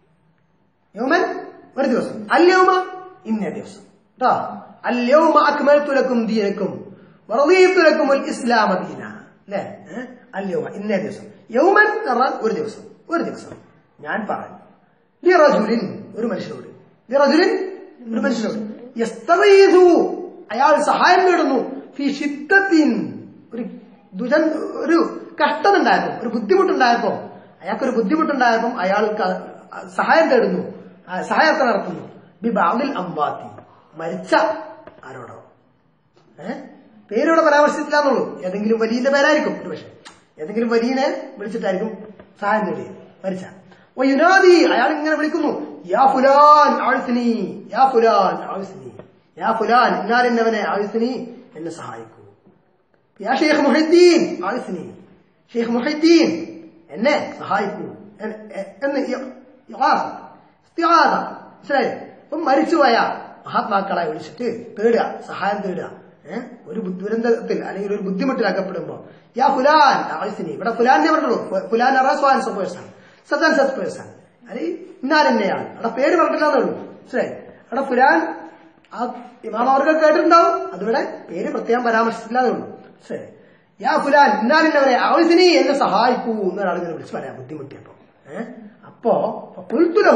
യോമൻ ഒരു ദിവസം അല്യോമ ഇന്നേ ദിവസം കേട്ടോ അല്യോമ അക്മൽതു ലക്കും ദീനക്കും വറദീതു ലക്കും അൽ ഇസ്ലാമ ദീന അല്ലേ ഏ? അല്യോമ ഇന്നേ ദിവസം യൗമൻ എന്ന് പറഞ്ഞാൽ ഒരു ദിവസം ഒരു ദിവസം ഞാൻ പറഞ്ഞു ലിറജുലിൻ ഒരു മനുഷ്യനോട് ലിറജുലിൻ ഒരു മനുഷ്യനോട് യസ്തഗീഥു അയാൾ സഹായം നേടുന്നു ഫി ഷിദ്ദത്തിൻ ഒരു ദുജൻ ഒരു കഷ്ടത ഉണ്ടായപ്പോ ഒരു ബുദ്ധിമുട്ടുണ്ടായപ്പോ അയാൾക്കൊരു ബുദ്ധിമുട്ടുണ്ടായപ്പം അയാൾ ക- സഹായം തേടുന്നു ആ, സഹായത്തെ നടത്തുന്നു ബി ബാദിൽ അമ്പാത്തി മരിച്ച ആരോടോ ഏഹ് പേരോടെ പരാമർശിച്ചില്ല എന്നുള്ളൂ ഏതെങ്കിലും വലിയന്റെ പേരായിരിക്കും ഒരു പക്ഷേ ഏതെങ്കിലും വലിയനെ വിളിച്ചിട്ടായിരിക്കും സഹായം തേടിയത് മരിച്ച ഓ യുനാദി അയാൾ ഇങ്ങനെ വിളിക്കുന്നു യാ ഫുലാൻ ആഴ്സിനി യാ ഫുലാൻ ആഴ്സിനി യാ ഫുലാൻ ഇന്നാലിന്നവനെ ആഴ്സിനി എന്നെ സഹായിക്കൂ യാ ഷെയ്ഖ് മുഹദ്ദീൻ ആഴ്സിനി ഷെയ്ഖ് മുഹദ്ദീൻ എന്നെ സഹായിക്കൂ എ- എ- എന്ന് ഇ- ഇഗാസ, ഇസ്തിഗാസ. മനസ്സിലായോ ഇപ്പം മരിച്ചുപോയ മഹാത്മാക്കളെ വിളിച്ചിട്ട് തേടുക സഹായം തേടുക ഏഹ് ഒരു ബു- ദുരന്തത്തിൽ അല്ലെങ്കിൽ ഒരു ബുദ്ധിമുട്ടിൽ അകപ്പെടുമ്പോ യാ ഫുലാൻ ആവശ്യനി ഇവിടെ ഫുലാനെ പറഞ്ഞുള്ളൂ ഫു- ഫുലാൻ അറാസ്വാൻ സപ്പോഴ്സാണ് സദാൻ സപ്പോഴ്സാണ് അത് ഇന്നാലെന്നെയാണ് അവിടെ പേര് പറഞ്ഞിട്ടില്ലെന്നേ ഉള്ളൂ മനസ്സിലായി അവിടെ ഫുലാൻ ആ ഇമാം അവർക്ക് കേട്ടിട്ടുണ്ടാവും അതിവിടെ പേര് പ്രത്യേകം പരാമർശിച്ചില്ലാന്നേ ഉള്ളൂ ശരി യാ ഫുലാൻ ഇന്നാലിന്നവരെ ആവശ്യനി എന്നെ സഹായിക്കൂ എന്നൊരാൾ ഇങ്ങനെ വിളിച്ച് പറയാം ബുദ്ധിമുട്ടിയപ്പോ ഏഹ് അപ്പോ പുൽത്തുലഹു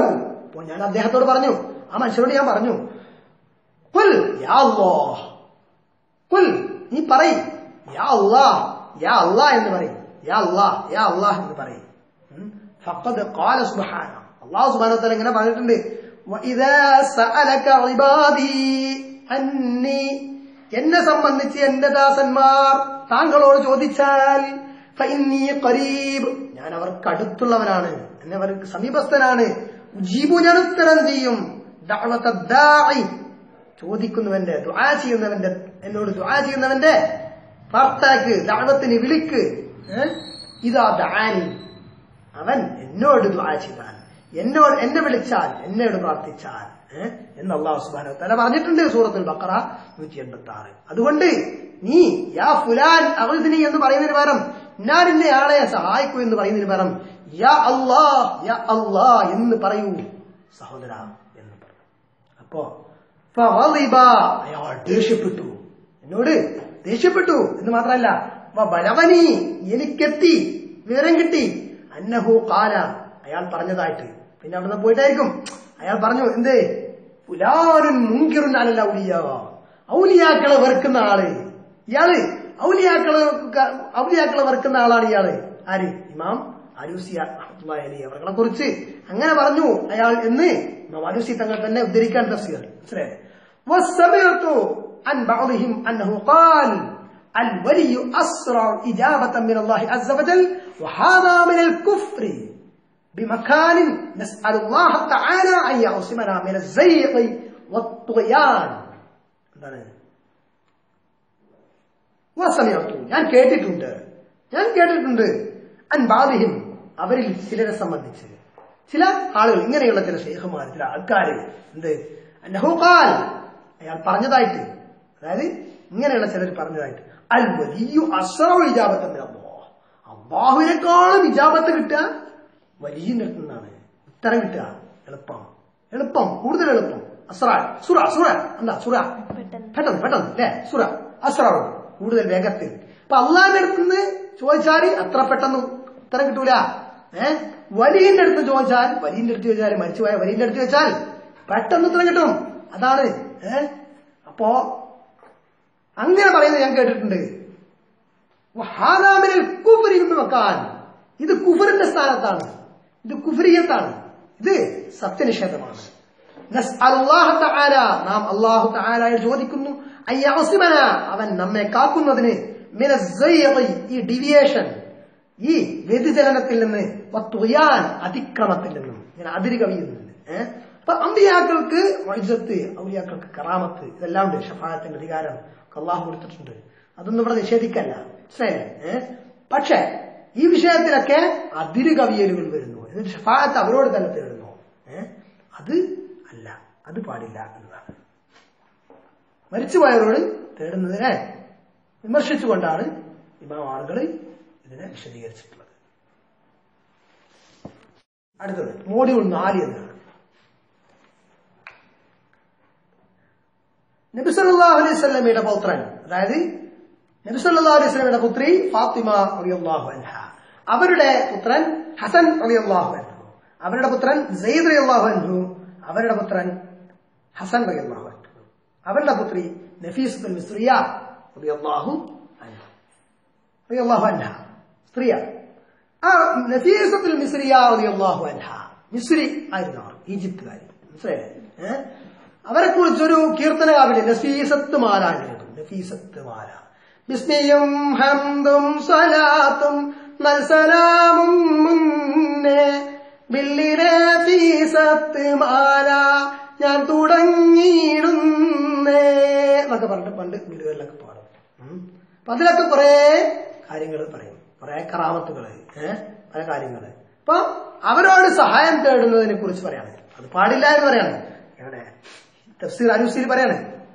അപ്പോ ഞാൻ അദ്ദേഹത്തോട് പറഞ്ഞു ആ മനുഷ്യരോട് ഞാൻ പറഞ്ഞു കുൽ യാ അല്ലാഹ് കുൽ നീ പറയും യാ അല്ലാഹ് യാ അല്ലാഹ് എന്ന് പറയും യാ അല്ലാഹ് യാ അല്ലാഹ് എന്ന് പറയും ഉം. ഫഖദ് ഖാല സുബ്ഹാന അല്ലാഹു സുബ്ഹാനഹു വ തആല ഇങ്ങനെ പറഞ്ഞിട്ടുണ്ട് വഇദാ സഅലക ഇബാദി അന്നി എന്നെ സംബന്ധിച്ച് എന്റെ ദാസന്മാർ താങ്കളോട് ചോദിച്ചാൽ ഫഇന്നീ ഖരീബ് ഞാൻ അവർക്ക് അടുത്തുള്ളവനാണ് എന്നെ അവർക്ക് സമീപസ്ഥനാണ് ഉജീബു ഞാൻ ഉത്തരം ചെയ്യും ദഅവത ദാഇ ചോദിക്കുന്നവന്റെ ദുആ ചെയ്യുന്നവന്റെ എന്നോട് ദുആ ചെയ്യുന്നവന്റെ പ്രാർത്ഥനക്ക് ദഅവത്തിന് വിളിക്ക് ഏ? ഇതാ ദാനി അവൻ എന്നോട് ദുആ ചെയ്താൽ എന്നോട് എന്നെ വിളിച്ചാൽ എന്നോട് പ്രാർത്ഥിച്ചാൽ ഏ? എന്ന് അള്ളാഹു സുബ്ഹാനഹു തആല പറഞ്ഞിട്ടുണ്ട് സൂറത്തുൽ ബഖറ 186 അതുകൊണ്ട് നീ യാ ഫുലാൻ അഗ്ദിനി എന്ന് പറയുന്നതിന് പകരം ഞാൻ ഇന്ന ആളെ സഹായിക്കൂ എന്ന് പറയുന്നതിന് പകരം യാ അല്ലാഹ് യാ അല്ലാഹ് എന്ന് പറയൂ സഹോദര എന്ന് പറഞ്ഞു അപ്പോ ഫഗളിബ, അയാൾ ദേഷ്യപ്പെട്ടു എന്നോട് ദേഷ്യപ്പെട്ടു എന്ന് മാത്രമല്ല ബലവനി എനിക്കെത്തി വിവരം കിട്ടി അന്നഹു കാല അയാൾ പറഞ്ഞതായിട്ട് പിന്നെ അവിടുന്ന് പോയിട്ടായിരിക്കും അയാൾ പറഞ്ഞു എന്ത് പുലാനുൻ മുങ്കിറുൻ അലല്ല ഔലിയ ഔലിയാക്കളെ വെറുക്കുന്ന ആള് ഇയാള് ഔലിയാക്കളെ ഔലിയാക്കളെ വെറുക്കുന്ന ആളാണ് ഇയാള് ആര് ഇമാം അരൂസി അഹമ്മദ് അലി അവരെ കുറിച്ച് അങ്ങനെ പറഞ്ഞു അയാൾ എന്ന് ഇമാം അരൂസി തങ്ങൾ തന്നെ ഉദ്ധരിക്കാൻ തഫ്സീർ മനസ്സിലായോ وسمعت عن بعضهم أنه قال الولي أسرع إجابة من الله عز وجل وهذا من الكفر بمكان نسأل الله تعالى أن يعصمنا من الزيغ والطغيان എന്താണ് വസമയത്തു ഞാൻ കേട്ടിട്ടുണ്ട് ഞാൻ കേട്ടിട്ടുണ്ട് അൻ ബാധിഹിം അവരിൽ ചിലരെ സംബന്ധിച്ച് ചില ആളുകൾ ഇങ്ങനെയുള്ള ചില ശേഖന്മാർ ചില ആൾക്കാര് എന്ത് അന്നഹുഖാൽ അയാൾ പറഞ്ഞതായിട്ട് അതായത് ഇങ്ങനെയുള്ള ചിലർ പറഞ്ഞതായിട്ട് അൽ വലിയ അസറ ഇജാബത്ത് അള്ളാഹുവിനേക്കാളും ഇജാബത്ത് കിട്ടുക വലിയന്റെ അടുത്ത് നിന്നാണ് ഉത്തരം കിട്ടുക എളുപ്പം എളുപ്പം കൂടുതൽ എളുപ്പം അസ്ര സുറ സുറ എന്താ സുറ പെട്ടെന്ന് പെട്ടെന്ന് പെട്ടെന്ന് അല്ലേ സുറ അസ്രാവ് കൂടുതൽ വേഗത്തിൽ അപ്പൊ അള്ളാഹിന്റെ അടുത്ത് നിന്ന് ചോദിച്ചാൽ അത്ര പെട്ടെന്ന് ഉത്തരം കിട്ടൂല ഏഹ് വലിയന്റെ അടുത്ത് ചോദിച്ചാൽ വലിയന്റെ അടുത്ത് ചോദിച്ചാൽ മരിച്ചുപോയ വലിയന്റെ അടുത്ത് ചോദിച്ചാൽ പെട്ടെന്ന് ഉത്തരം കിട്ടും അതാണ് ഏഹ് അപ്പോ അങ്ങനെ പറയുന്നത് ഞാൻ കേട്ടിട്ടുണ്ട് വഹാദാമിനൽ കുഫ്രി എന്ന് വെക്കാൻ ഇത് കുഫറിന്റെ സ്ഥാനത്താണ് ഇത് കുഫരിയത്താണ് ഇത് സത്യനിഷേധമാണ് നസ്അലുല്ലാഹ തആല നാം അല്ലാഹു തആലയെ ചോദിക്കുന്നു അയ്യഅസിമന അവൻ നമ്മെ കാക്കുന്നതിന് മിന സയ്യി ഈ ഡിവിയേഷൻ ഈ വ്യതിചലനത്തിൽ നിന്ന് വത്തുയാൻ അതിക്രമത്തിൽ നിന്നും ഇങ്ങനെ അതിര് കവിയുന്നുണ്ട് ഏഹ് അപ്പൊ അമ്പിയാക്കൾക്ക് വൈസത്ത് ഔലിയാക്കൾക്ക് കറാമത്ത് ഇതെല്ലാം ഉണ്ട് ഷഫായത്തിന്റെ അധികാരം ഒക്കെ അള്ളാഹു കൊടുത്തിട്ടുണ്ട് അതൊന്നും ഇവിടെ നിഷേധിക്കല്ല മനസ്സിലായില്ലേ ഏഹ് പക്ഷെ ഈ വിഷയത്തിലൊക്കെ അതിര് കവിയലുകൾ വരുന്നു എന്നിട്ട് ഷഫായത്ത് അവരോട് തന്നെ തേടുന്നു ഏഹ് അത് അല്ല അത് പാടില്ല എന്നതാണ് മരിച്ചുപോയവരോട് തേടുന്നതിനെ വിമർശിച്ചുകൊണ്ടാണ് ഇമാം ആളുകൾ ഇതിനെ വിശദീകരിച്ചിട്ടുള്ളത് അടുത്തത് മോഡ്യൂൾ നാല് എന്നാണ് നബിസല്ലാഹു അലൈഹി സ്വലമയുടെ പൗത്രൻ അതായത് നബിസല്ലാ അലൈഹി സ്വലമയുടെ പുത്രി ഫാത്തിമ അലിയല്ലാഹു അൻഹ അവരുടെ പുത്രൻ ഹസൻ അലിയല്ലാഹു അൻഹു അവരുടെ പുത്രൻ സെയ്ദ് അലിയല്ലാഹു അൻഹു അവരുടെ പുത്രൻ ഹസൻ അലിയല്ലാഹു അൻഹു അവരുടെ പുത്രി നഫീസ് ബിൻ മിസ്രിയ അലിയല്ലാഹു അൻഹു റളിയല്ലാഹു അൻഹ സ്ത്രീയാണ് ആ നഫീസത്തുൽ മിസ്രിയ റളിയല്ലാഹു അൻഹ മിസ്രി ആയിരുന്നു അവർ ഈജിപ്തുകാരി മനസ്സിലായില്ലേ ഏഹ് അവരെ കുറിച്ചൊരു കീർത്തന കാവിലെ നഫീസത്ത് മാല ഉണ്ട് നഫീസത്ത് മാല ബിസ്മിയും ഹംദും സലാത്തും നൽസലാമും മുന്നേ ബില്ലിനെ ഫീസത്ത് മാല ഞാൻ തുടങ്ങിയിടുന്നേ എന്നൊക്കെ പറഞ്ഞിട്ട് പണ്ട് വീടുകളിലൊക്കെ പാടും ഉം. അപ്പൊ അതിലൊക്കെ കുറെ കാര്യങ്ങൾ പറയും കുറെ കറാമത്തുകള് ഏഹ് പല കാര്യങ്ങള് അപ്പൊ അവരോട് സഹായം തേടുന്നതിനെ കുറിച്ച് പറയാണ് അത് പാടില്ല എന്ന് പറയാണ് എവിടെ തഫ്സീർ അരൂസിയിൽ പറയാണ്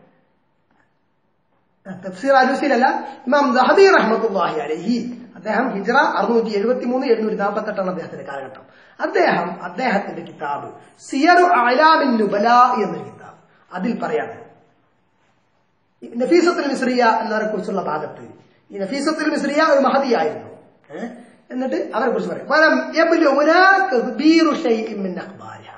ആ, തഫ്സീർ അരൂസിയിലല്ല ഇമാം ദഹബി റഹ്മത്തുല്ലാഹി അലഹി അദ്ദേഹം ഹിജറ അറുന്നൂറ്റി എഴുപത്തി മൂന്ന് എഴുന്നൂറ്റി നാൽപ്പത്തി എട്ടാണ് അദ്ദേഹത്തിന്റെ കാലഘട്ടം അദ്ദേഹം അദ്ദേഹത്തിന്റെ കിതാബ് സിയറു അലാമിൻ നുബല എന്നൊരു കിതാബ് അതിൽ പറയാണ് ഈ നഫീസത്തുൽ മിസ്രിയ എന്നവരെ കുറിച്ചുള്ള ഭാഗത്ത് ഈ നഫീസത്തുൽ മിസ്രിയ ഒരു മഹതിയായിരുന്നു ഏഹ്? എന്നിട്ട് അവരെ കുറിച്ച് പറയും വലം യബ്ലുഗുനാ തദ്ബീറു ശൈഇൻ മിൻ അഖ്ബാരിഹ.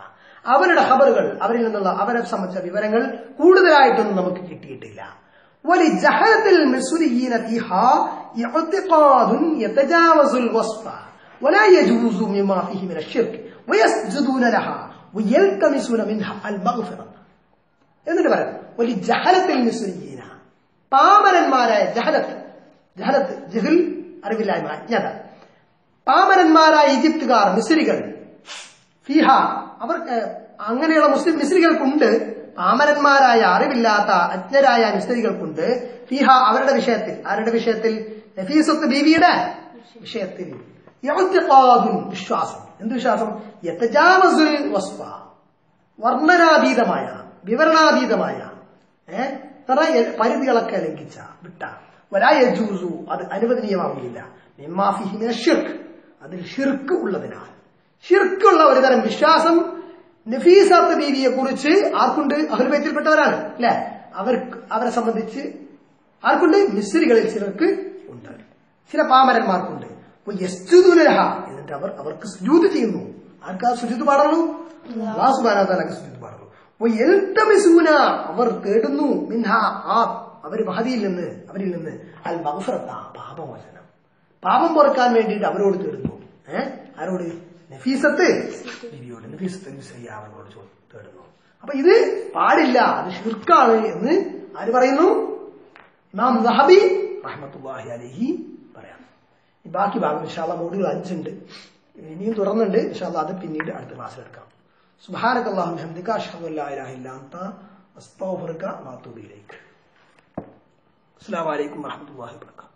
അവരുടെ ഖബറുകൾ അവരിൽ നിന്നുള്ള അവരെ സംബന്ധിച്ച വിവരങ്ങൾ കൂടുതലായിട്ടൊന്നും നമുക്ക് കിട്ടിയിട്ടില്ല ولجهلة المسؤولين فيها اعتقاد يتجاوز الوصف ولا يجوز مما فيه من الشرك ويسجدون لها ويلتمسون منها المغفرة എന്നിട്ട് പറയാം ഒരു ജഹലത്തിൽ മിസ്രീന പാമരന്മാരായ ജഹലത്ത് ജഹലത്ത് ജഹിൽ അറിവില്ലായ്മ അജ്ഞത പാമരന്മാരായ ഈജിപ്തുകാർ മിസ്രികൾ ഫിഹ അവർ ഏഹ്, അങ്ങനെയുള്ള മുസ്ലിം മിസ്രികൾക്കുണ്ട് പാമരന്മാരായ അറിവില്ലാത്ത അജ്ഞരായ മിസ്രികൾക്കുണ്ട് ഫിഹ അവരുടെ വിഷയത്തിൽ ആരുടെ വിഷയത്തിൽ നഫീസത്ത് ബീവിയുടെ വിഷയത്തിൽ ഇഅ്തിഖാദുൻ വിശ്വാസം എന്ത് വിശ്വാസം യതജാവസുൽ വസ്ഫ വർണ്ണനാതീതമായ വിവരണാതീതമായ ഏഹ് പരിധികളൊക്കെ ലംഘിച്ച വിട്ട വരായ ജൂസു അത് അനുവദനീയമാവുകയില്ല മിമ്മാഫിഹിമിന ഷിർക്ക് അതിൽ ഷിർക്ക് ഉള്ളതിനാൽ ഷിർക്കുള്ള ഒരു തരം വിശ്വാസം നഫീസാത്ത് ബീവിയെ കുറിച്ച് ആർക്കുണ്ട് അഹുൽബൈത്തിൽപ്പെട്ടവരാണ് അല്ലെ അവർക്ക് അവരെ സംബന്ധിച്ച് ആർക്കുണ്ട് മിസ്രികളിൽ ചിലർക്ക് ഉണ്ട് ചില പാമരന്മാർക്കുണ്ട് അപ്പൊ യസ്ജുദുനഹ എന്നിട്ട് അവർ അവർക്ക് സുജൂത് ചെയ്യുന്നു ആർക്കാ സുജൂത് പാടുള്ളൂ അല്ലാഹു സുബ്ഹാനഹു വ തആലക്ക് സുജൂത് പാടുള്ളൂ അപ്പൊ യൽതമിസൂന അവർ തേടുന്നു മിൻഹ ആ അവർ മഹദിയിൽ നിന്ന് അവരിൽ നിന്ന് അൽ മഗ്ഫിറത്ത പാപമോചനം പാപം പൊറുക്കാൻ വേണ്ടിയിട്ട് അവരോട് തേടുന്നു ഏഹ് ആരോട് നഫീസത്ത് ബിബിയോട് നഫീസത്ത് മിസ്രി അവരോട് ചോ- തേടുന്നു അപ്പൊ ഇത് പാടില്ല അത് ഷിർക്കാണ് എന്ന് ആര് പറയുന്നു ഇമാം ദഹബി റഹ്മത്തുള്ളാഹി അലൈഹി പറയാം ഈ ബാക്കി ഭാഗം ഇൻഷാല്ല മോഡുകൾ അഞ്ചുണ്ട് ഇനിയും തുടർന്നുണ്ട് ഇൻഷാല്ല അത് പിന്നീട് അടുത്ത ക്ലാസ്സിൽ എടുക്കാം സുബ്ഹാനക അല്ലാഹുമ്മ ഹംദിക അഷ്ഹദു അല്ലാ ഇലാഹ ഇല്ലാ അൻത അസ്തഗ്ഫിറുക വ അത്തൂബു ഇലൈക് അസ്സലാമു അലൈക്കും വറഹ്മത്തുള്ളാഹി വബറകാതുഹു